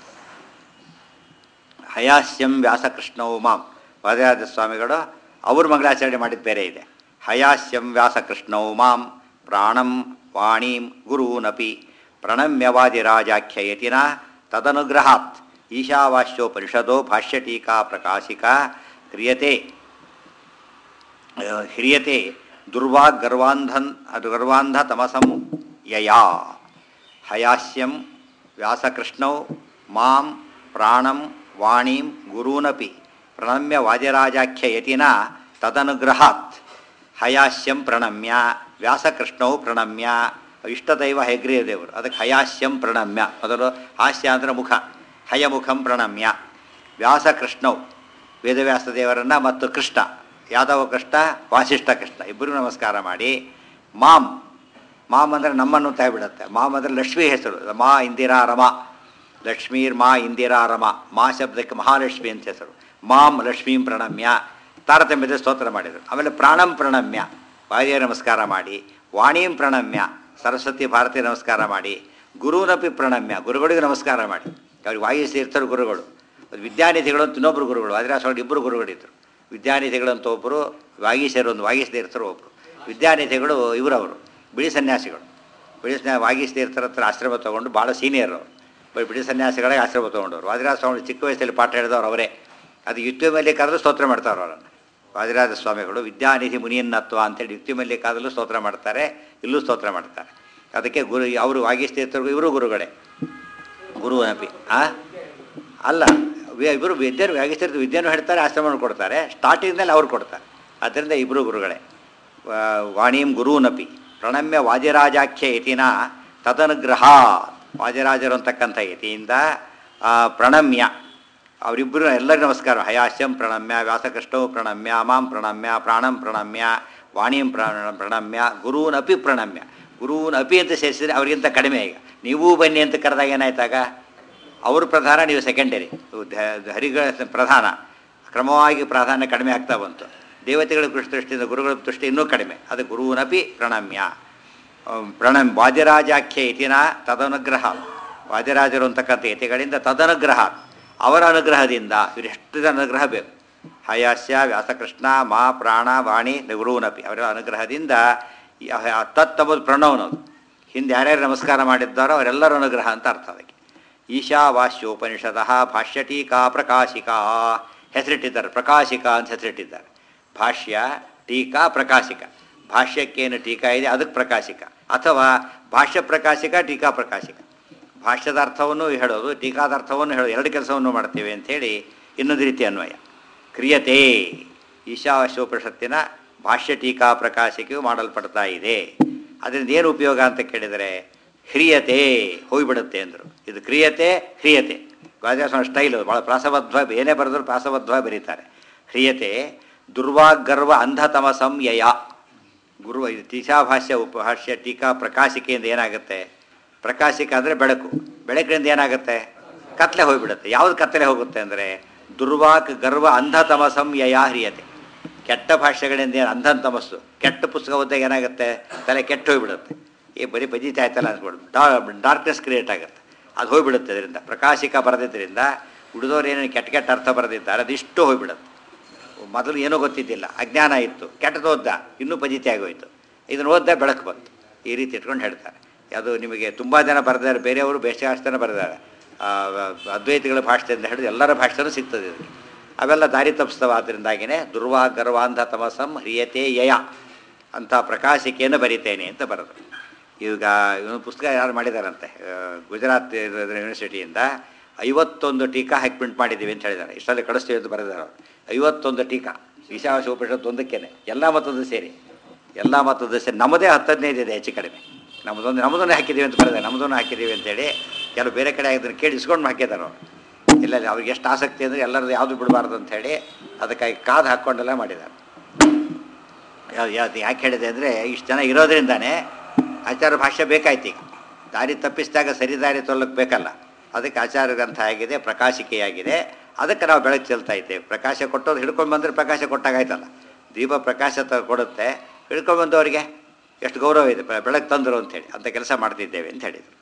ಹಯಾಸ್ಯಂ ವ್ಯಾಸಕೃಷ್ಣವು ಮಾಂ ವಾದರಾಜ ಸ್ವಾಮಿಗಳು ಅವರು ಮಂಗಳಾಚರಣೆ ಮಾಡಿದ ಬೇರೆ ಇದೆ ಹಯಾಸ್ಯಂ ವ್ಯಾಸಕೃಷ್ಣವು ಮಾಂ ಪ್ರಾಣಂ ವಾಣೀಂ ಗುರೂನಪಿ ಪ್ರಣಮ್ಯವಾದಿರಾಜಾಖ್ಯಯತಿನ ತದನುಗ್ರಹಾತ್ ಈಶಾವಾಸ್ಯೋಪನಿಷದೋ ಭಾಷ್ಯಟೀಕಾ ಪ್ರಕಾಶಿಕಾ ಕ್ರಿಯತೆ ಹ್ರಿಯತೆ ದುರ್ವಾಗ್ ಗರ್ವಾಂಧನ್ ಅದು ಗರ್ವಾಂಧ ತಮಸಂ ಯಯಾ ಹಯಾಸ್ಯಂ ವ್ಯಾಸಕೃಷ್ಣೌ ಮಾಂ ಪ್ರಾಣಂ ವಾಣೀಂ ಗುರೂನಪಿ ಪ್ರಣಮ್ಯ ವಾದಿರಾಜಾಖ್ಯ ಯತಿನ ತದನುಗ್ರಹಾತ್ ಹಯಾಸ್ಯಂ ಪ್ರಣಮ್ಯ ವ್ಯಾಸಕೃಷ್ಣೌ ಪ್ರಣಮ್ಯ ಇಷ್ಟದೈವ ಹೆಗ್ರಿಯ ದೇವರು ಅದಕ್ಕೆ ಹಯಾಸ್ಯಂ ಪ್ರಣಮ್ಯ ಮೊದಲು ಹಾಸ್ಯ ಅಂದರೆ ಮುಖ ಹಯಮುಖಂ ಪ್ರಣಮ್ಯ ವ್ಯಾಸಕೃಷ್ಣೌ ವೇದವ್ಯಾಸ ದೇವರನ್ನು ಮತ್ತು ಕೃಷ್ಣ ಯಾದವ ಕೃಷ್ಣ ವಾಸಿಷ್ಠ ಕೃಷ್ಣ ಇಬ್ಬರಿಗೂ ನಮಸ್ಕಾರ ಮಾಡಿ ಮಾಂ ಮಾಮ್ ಅಂದರೆ ನಮ್ಮನ್ನು ತಾಯ್ಬಿಡುತ್ತೆ ಮಾಮ್ ಅಂದರೆ ಲಕ್ಷ್ಮೀ ಹೆಸರು ಮಾ ಇಂದಿರಾ ರಮ ಲಕ್ಷ್ಮೀರ್ ಮಾ ಇಂದಿರಾ ರಮ ಮಾ ಶಬ್ದಕ್ಕೆ ಮಹಾಲಕ್ಷ್ಮಿ ಅಂತ ಹೆಸರು ಮಾಂ ಲಕ್ಷ್ಮೀಂ ಪ್ರಣಮ್ಯ ತಾರತಮ್ಯದ ಸ್ತೋತ್ರ ಮಾಡಿದರು ಆಮೇಲೆ ಪ್ರಾಣಂ ಪ್ರಣಮ್ಯ ವಾಯುದೇವ ನಮಸ್ಕಾರ ಮಾಡಿ ವಾಣೀಂ ಪ್ರಣಮ್ಯ ಸರಸ್ವತಿ ಭಾರತಿ ನಮಸ್ಕಾರ ಮಾಡಿ ಗುರುನಪಿ ಪ್ರಣಮ್ಯ ಗುರುಗಳಿಗೆ ನಮಸ್ಕಾರ ಮಾಡಿ ಅವ್ರಿಗೆ ವಾಯು ತೀರ್ಥರು ಗುರುಗಳು ವಿದ್ಯಾನಿಧಿಗಳು ಅಂತ ಇನ್ನೊಬ್ಬರು ಗುರುಗಳು ಅದರ ಇಬ್ಬರು ಗುರುಗಳಿದ್ದರು ವಿದ್ಯಾನಿಧಿಗಳು ಅಂತ ಒಬ್ಬರು ವಾಗೀಶರು ಒಂದು ವಾಗೀಶ ತೀರ್ಥರು ಒಬ್ಬರು ವಿದ್ಯಾನಿಧಿಗಳು ಇವರವರು ಬಿಳಿ ಸನ್ಯಾಸಿಗಳು ಬಿಳಿ ಸನ್ಯಾ ವಾಗೀಶ ತೀರ್ಥರ ಹತ್ರ ಆಶ್ರಮ ತೊಗೊಂಡು ಭಾಳ ಸೀನಿಯರ್ ಅವರು ಬರೀ ಬಿಳಿ ಸನ್ಯಾಸಿಗಳಿಗೆ ಆಶ್ರಮ ತೊಗೊಂಡವರು ವಾದಿರಾಜ ಸ್ವಾಮಿ ಚಿಕ್ಕ ವಯಸ್ಸಲ್ಲಿ ಪಾಠ ಹೇಳಿದವರು ಅವರೇ ಅದು ಯುಕ್ತಿ ಮಲ್ಲಿಕಾದರೂ ಸ್ತೋತ್ರ ಮಾಡ್ತಾರೆ ಅವರನ್ನು ವಾದಿರಾಜ ಸ್ವಾಮಿಗಳು ವಿದ್ಯಾನಿಧಿ ಮುನಿಯನ್ನತ್ವ ಅಂತೇಳಿ ಯುಕ್ತಿ ಮಲ್ಲಿಕಾದಲ್ಲೂ ಸ್ತೋತ್ರ ಮಾಡ್ತಾರೆ ಇಲ್ಲೂ ಸ್ತೋತ್ರ ಮಾಡ್ತಾರೆ ಅದಕ್ಕೆ ಗುರು ಅವರು ವಾಗೀಶ ತೀರ್ಥರು ಇವರು ಗುರುಗಳೇ ಗುರು ಅಪಿ ಆ ಅಲ್ಲ ವಿ- ಇಬ್ಬರು ವಿದ್ಯೆಯನ್ನು ವ್ಯಾಗಿಸ್ತಿರ್ತಾರೆ ವಿದ್ಯೆಯನ್ನು ಹೇಳ್ತಾರೆ ಆಶ್ರಮವನ್ನು ಕೊಡ್ತಾರೆ ಸ್ಟಾರ್ಟಿಂಗ್ನಲ್ಲಿ ಅವ್ರು ಕೊಡ್ತಾರೆ ಆದ್ದರಿಂದ ಇಬ್ಬರು ಗುರುಗಳೇ ವಾ- ವಾಣೀಂ ಗುರೂನಪಿ ಪ್ರಣಮ್ಯ ವಾದಿರಾಜಾಖ್ಯ ಯತಿನ ತದನುಗ್ರಹ ವಾದಿರಾಜರು ಅಂತಕ್ಕಂಥ ಯತಿಯಿಂದ ಆ, ಪ್ರಣಮ್ಯ ಅವರಿಬ್ಬರು ಎಲ್ಲರಿಗೂ ನಮಸ್ಕಾರ ಹಯಾಸ್ಯಂ ಪ್ರಣಮ್ಯ ವ್ಯಾಸಕೃಷ್ಣವು ಪ್ರಣಮ್ಯ ಮಾಂ ಪ್ರಣಮ್ಯ ಪ್ರಾಣಂ ಪ್ರಣಮ್ಯ ವಾಣಿಂ ಪ್ರ ಪ್ರಣಮ್ಯ ಗುರೂನಪಿ ಪ್ರಣಮ್ಯ ಗುರೂನಪಿ ಅಂತ ಸೇರಿಸಿದ್ರೆ ಅವರಿಗಿಂತ ಕಡಿಮೆ ಈಗ ನೀವೂ ಬನ್ನಿ ಅಂತ ಕರೆದಾಗ ಏನಾಯ್ತಾಗ ಅವರು ಪ್ರಧಾನ ನೀವು ಸೆಕೆಂಡರಿ ಹರಿಗಳ ಪ್ರಧಾನ ಕ್ರಮವಾಗಿ ಪ್ರಾಧಾನ್ಯ ಕಡಿಮೆ ಆಗ್ತಾ ಬಂತು ದೇವತೆಗಳ ಕೃಷ್ಣ ದೃಷ್ಟಿಯಿಂದ ಗುರುಗಳ ದೃಷ್ಟಿ ಇನ್ನೂ ಕಡಿಮೆ ಅದು ಗುರುವನಪಿ ಪ್ರಣಮ್ಯ ಅಹ್, ಪ್ರಣಮ್ ವಾದ್ಯರಾಜಾಖ್ಯ ಇತಿನ ತದನುಗ್ರಹ ವಾದ್ಯರಾಜರು ಅಂತಕ್ಕಂಥ ಯತಿಗಳಿಂದ ತದನುಗ್ರಹ ಅವರ ಅನುಗ್ರಹದಿಂದ ಇವರೆಷ್ಟು ಅನುಗ್ರಹ ಬೇಕು ಹಯಾಸ್ಯ ವ್ಯಾಸಕೃಷ್ಣ ಮಾ ಪ್ರಾಣ ವಾಣಿ ಗುರುವನಪಿ ಅವರ ಅನುಗ್ರಹದಿಂದ ಈ ಹ- ತತ್ ಎಂಬುದು ಪ್ರಣವನದು ಹಿಂದೆ ಯಾರ್ಯಾರು ನಮಸ್ಕಾರ ಮಾಡಿದ್ದಾರೋ ಅವರೆಲ್ಲರ ಅನುಗ್ರಹ ಅಂತ ಅರ್ಥ ಅದಕ್ಕೆ ಈಶಾವಾಸ್ಯೋಪನಿಷದಃ ಭಾಷ್ಯ ಟೀಕಾ ಪ್ರಕಾಶಿಕಾ ಹೆಸರಿಟ್ಟಿದ್ದಾರೆ ಪ್ರಕಾಶಿಕಾ ಅಂತ ಹೆಸರಿಟ್ಟಿದ್ದಾರೆ ಭಾಷ್ಯ ಟೀಕಾ ಪ್ರಕಾಶಿಕ ಭಾಷ್ಯಕ್ಕೇನು ಟೀಕಾ ಇದೆ ಅದಕ್ಕೆ ಪ್ರಕಾಶಿಕ ಅಥವಾ ಭಾಷ್ಯ ಪ್ರಕಾಶಿಕ ಟೀಕಾ ಪ್ರಕಾಶಿಕ ಭಾಷ್ಯದ ಅರ್ಥವನ್ನು ಹೇಳೋದು ಟೀಕಾದ ಅರ್ಥವನ್ನು ಹೇಳೋದು ಎರಡು ಕೆಲಸವನ್ನು ಮಾಡ್ತೇವೆ ಅಂಥೇಳಿ ಇನ್ನೊಂದು ರೀತಿ ಅನ್ವಯ ಕ್ರಿಯತೆ ಈಶಾವಾಸ್ಯೋಪನಿಷತ್ತಿನ ಭಾಷ್ಯ ಟೀಕಾ ಪ್ರಕಾಶಿಕೆಯು ಮಾಡಲ್ಪಡ್ತಾ ಇದೆ ಅದರಿಂದ ಏನು ಉಪಯೋಗ ಅಂತ ಕೇಳಿದರೆ ಹ್ರಿಯತೆ ಹೋಗಿಬಿಡುತ್ತೆ ಅಂದರು ಇದು ಕ್ರಿಯತೆ ಹ್ರಿಯತೆ ಗಾಜಾಸನ ಸ್ಟೈಲು ಭಾಳ ಪ್ರಾಸಬದ್ಧ ಏನೇ ಬರೆದ್ರು ಪ್ರಾಸಬದ್ಧ ಬರೀತಾರೆ ಹ್ರಿಯತೆ ದುರ್ವಾಗರ್ವ ಅಂಧತಮಸಂ ಯಯ ಗುರು ಇದು ಟೀಕಾಭಾಷ್ಯ ಉಪಭಾಷ್ಯ ಟೀಕಾ ಪ್ರಕಾಶಿಕೆಯಿಂದ ಏನಾಗುತ್ತೆ ಪ್ರಕಾಶಿಕ ಅಂದರೆ ಬೆಳಕು ಬೆಳಕಿನಿಂದ ಏನಾಗುತ್ತೆ ಕತ್ಲೆ ಹೋಗಿಬಿಡುತ್ತೆ ಯಾವ್ದು ಕತ್ತಲೆ ಹೋಗುತ್ತೆ ಅಂದರೆ ದುರ್ವಾಕ್ ಗರ್ವ ಅಂಧತಮಸಂ ಯಯ ಹ್ರಿಯತೆ ಕೆಟ್ಟ ಭಾಷೆಗಳಿಂದ ಏನು ಅಂಧನ್ ತಮಸ್ಸು ಕೆಟ್ಟ ಪುಸ್ತಕ ಓದಿದಾಗ ಏನಾಗುತ್ತೆ ತಲೆ ಕೆಟ್ಟು ಹೋಗಿಬಿಡುತ್ತೆ ಏ ಬರೀ ಬಜಿತಾ ಆಯ್ತಲ್ಲ ಅನ್ಸ್ಬಿಡು ಡಾ ಡಾರ್ಕ್ನೆಸ್ ಕ್ರಿಯೇಟ್ ಆಗುತ್ತೆ ಅದು ಹೋಗಿಬಿಡುತ್ತೆ ಅದರಿಂದ ಪ್ರಕಾಶಿಕ ಬರೆದಿದ್ದರಿಂದ ಉಳಿದವ್ರು ಏನೇನು ಕೆಟ್ಟ ಕೆಟ್ಟ ಅರ್ಥ ಬರೆದಿದ್ದಾರೆ ಅದಿಷ್ಟು ಹೋಗಿಬಿಡುತ್ತೆ ಮೊದಲು ಏನೂ ಗೊತ್ತಿದ್ದಿಲ್ಲ ಅಜ್ಞಾನ ಇತ್ತು ಕೆಟ್ಟದ್ದು ಓದ್ದ ಇನ್ನೂ ಪಜಿತಿ ಆಗೋಯ್ತು ಇದನ್ನು ಓದ್ದ ಬೆಳಕು ಬಂತು ಈ ರೀತಿ ಇಟ್ಕೊಂಡು ಹೇಳ್ತಾರೆ ಅದು ನಿಮಗೆ ತುಂಬ ಜನ ಬರೆದಾರೆ ಬೇರೆಯವರು ಬೇಸಾಷ್ಟು ಜನ ಬರೆದಾರೆ ಆ, ಅದ್ವೈತಿಗಳ ಭಾಷೆಯಿಂದ ಹಿಡಿದು ಎಲ್ಲರ ಭಾಷೆನೂ ಸಿಗ್ತದೆ ಇದಕ್ಕೆ ಅವೆಲ್ಲ ದಾರಿ ತಪ್ಪಿಸ್ತವಾದ್ದರಿಂದಾಗಿಯೇ ದುರ್ವಾ ಗರ್ವಾಂಧ ತಮಸಂ ಹ್ರಿಯತೆ ಯಯ ಅಂತ ಪ್ರಕಾಶಿಕೆಯನ್ನು ಬರಿತೇನೆ ಅಂತ ಬರೆದು ಈಗ ಇವನು ಪುಸ್ತಕ ಯಾರು ಮಾಡಿದಾರಂತೆ ಆ, ಗುಜರಾತ್ ಯೂನಿವರ್ಸಿಟಿಯಿಂದ ಐವತ್ತೊಂದು ಟೀಕಾ ಹಾಕಿ ಪ್ರಿಂಟ್ ಮಾಡಿದ್ದೀವಿ ಅಂತ ಹೇಳಿದ್ದಾರೆ ಇಷ್ಟರಲ್ಲಿ ಕಳಿಸ್ತೀವಿ ಅಂತ ಬರೆದಿದ್ದಾರೆ ಅವರು ಐವತ್ತೊಂದು ಟೀಕಾ ಈಶಾವಾಸ ಉಪನಿಷತ್ತು ಒಂದಕ್ಕೇನೆ ಎಲ್ಲ ಮತದ್ದು ಸೇರಿ ಎಲ್ಲ ಮತದ್ದು ಸೇರಿ ನಮ್ಮದೇ ಹತ್ತು ಹದಿನೈದು ಇದೆ ಹೆಚ್ಚು ಕಡಿಮೆ ನಮ್ಮದೊಂದು ನಮ್ಮದೊಂದು ಹಾಕಿದ್ದೀವಿ ಅಂತ ಬರೆದ ನಮ್ಮದೊಂದು ಹಾಕಿದ್ದೀವಿ ಅಂತೇಳಿ ಕೆಲವು ಬೇರೆ ಕಡೆ ಆಗಿದ್ದನ್ನು ಕೇಳಿ ಇಸ್ಕೊಂಡು ಹಾಕಿದ್ದಾರೆ ಅವರು ಇಲ್ಲ ಇಲ್ಲ ಅವ್ರಿಗೆ ಎಷ್ಟು ಆಸಕ್ತಿ ಅಂದರೆ ಎಲ್ಲರದ್ದು ಯಾವುದು ಬಿಡಬಾರ್ದು ಅಂತ ಹೇಳಿ ಅದಕ್ಕಾಗಿ ಕಾದು ಹಾಕ್ಕೊಂಡೆಲ್ಲ ಮಾಡಿದ್ದಾರೆ ಯಾವ್ದು ಯಾವ್ದು ಯಾಕೆ ಹೇಳಿದೆ ಅಂದರೆ ಇಷ್ಟು ಜನ ಇರೋದ್ರಿಂದಾನೇ ಆಚಾರ ಭಾಷೆ ಬೇಕಾಯ್ತು ಈಗ ದಾರಿ ತಪ್ಪಿಸಿದಾಗ ಸರಿ ದಾರಿ ತೊಲ್ಲಕ್ಕೆ ಬೇಕಲ್ಲ ಅದಕ್ಕೆ ಆಚಾರ ಗ್ರಂಥ ಆಗಿದೆ ಪ್ರಕಾಶಿಕೆಯಾಗಿದೆ ಅದಕ್ಕೆ ನಾವು ಬೆಳಕು ಚೆಲ್ತಾ ಇದ್ದೇವೆ ಪ್ರಕಾಶ ಕೊಟ್ಟೋದು ಹಿಡ್ಕೊಂಡು ಬಂದರೆ ಪ್ರಕಾಶ ಕೊಟ್ಟಾಗಾಯ್ತಲ್ಲ ದೀಪ ಪ್ರಕಾಶ ತ ಕೊಡುತ್ತೆ ಹಿಡ್ಕೊಂಡು ಬಂದವರಿಗೆ ಎಷ್ಟು ಗೌರವ ಇದೆ ಬೆ- ಬೆಳಕು ತಂದರು ಅಂತೇಳಿ ಅಂಥ ಕೆಲಸ ಮಾಡ್ತಿದ್ದೇವೆ ಅಂತ ಹೇಳಿದರು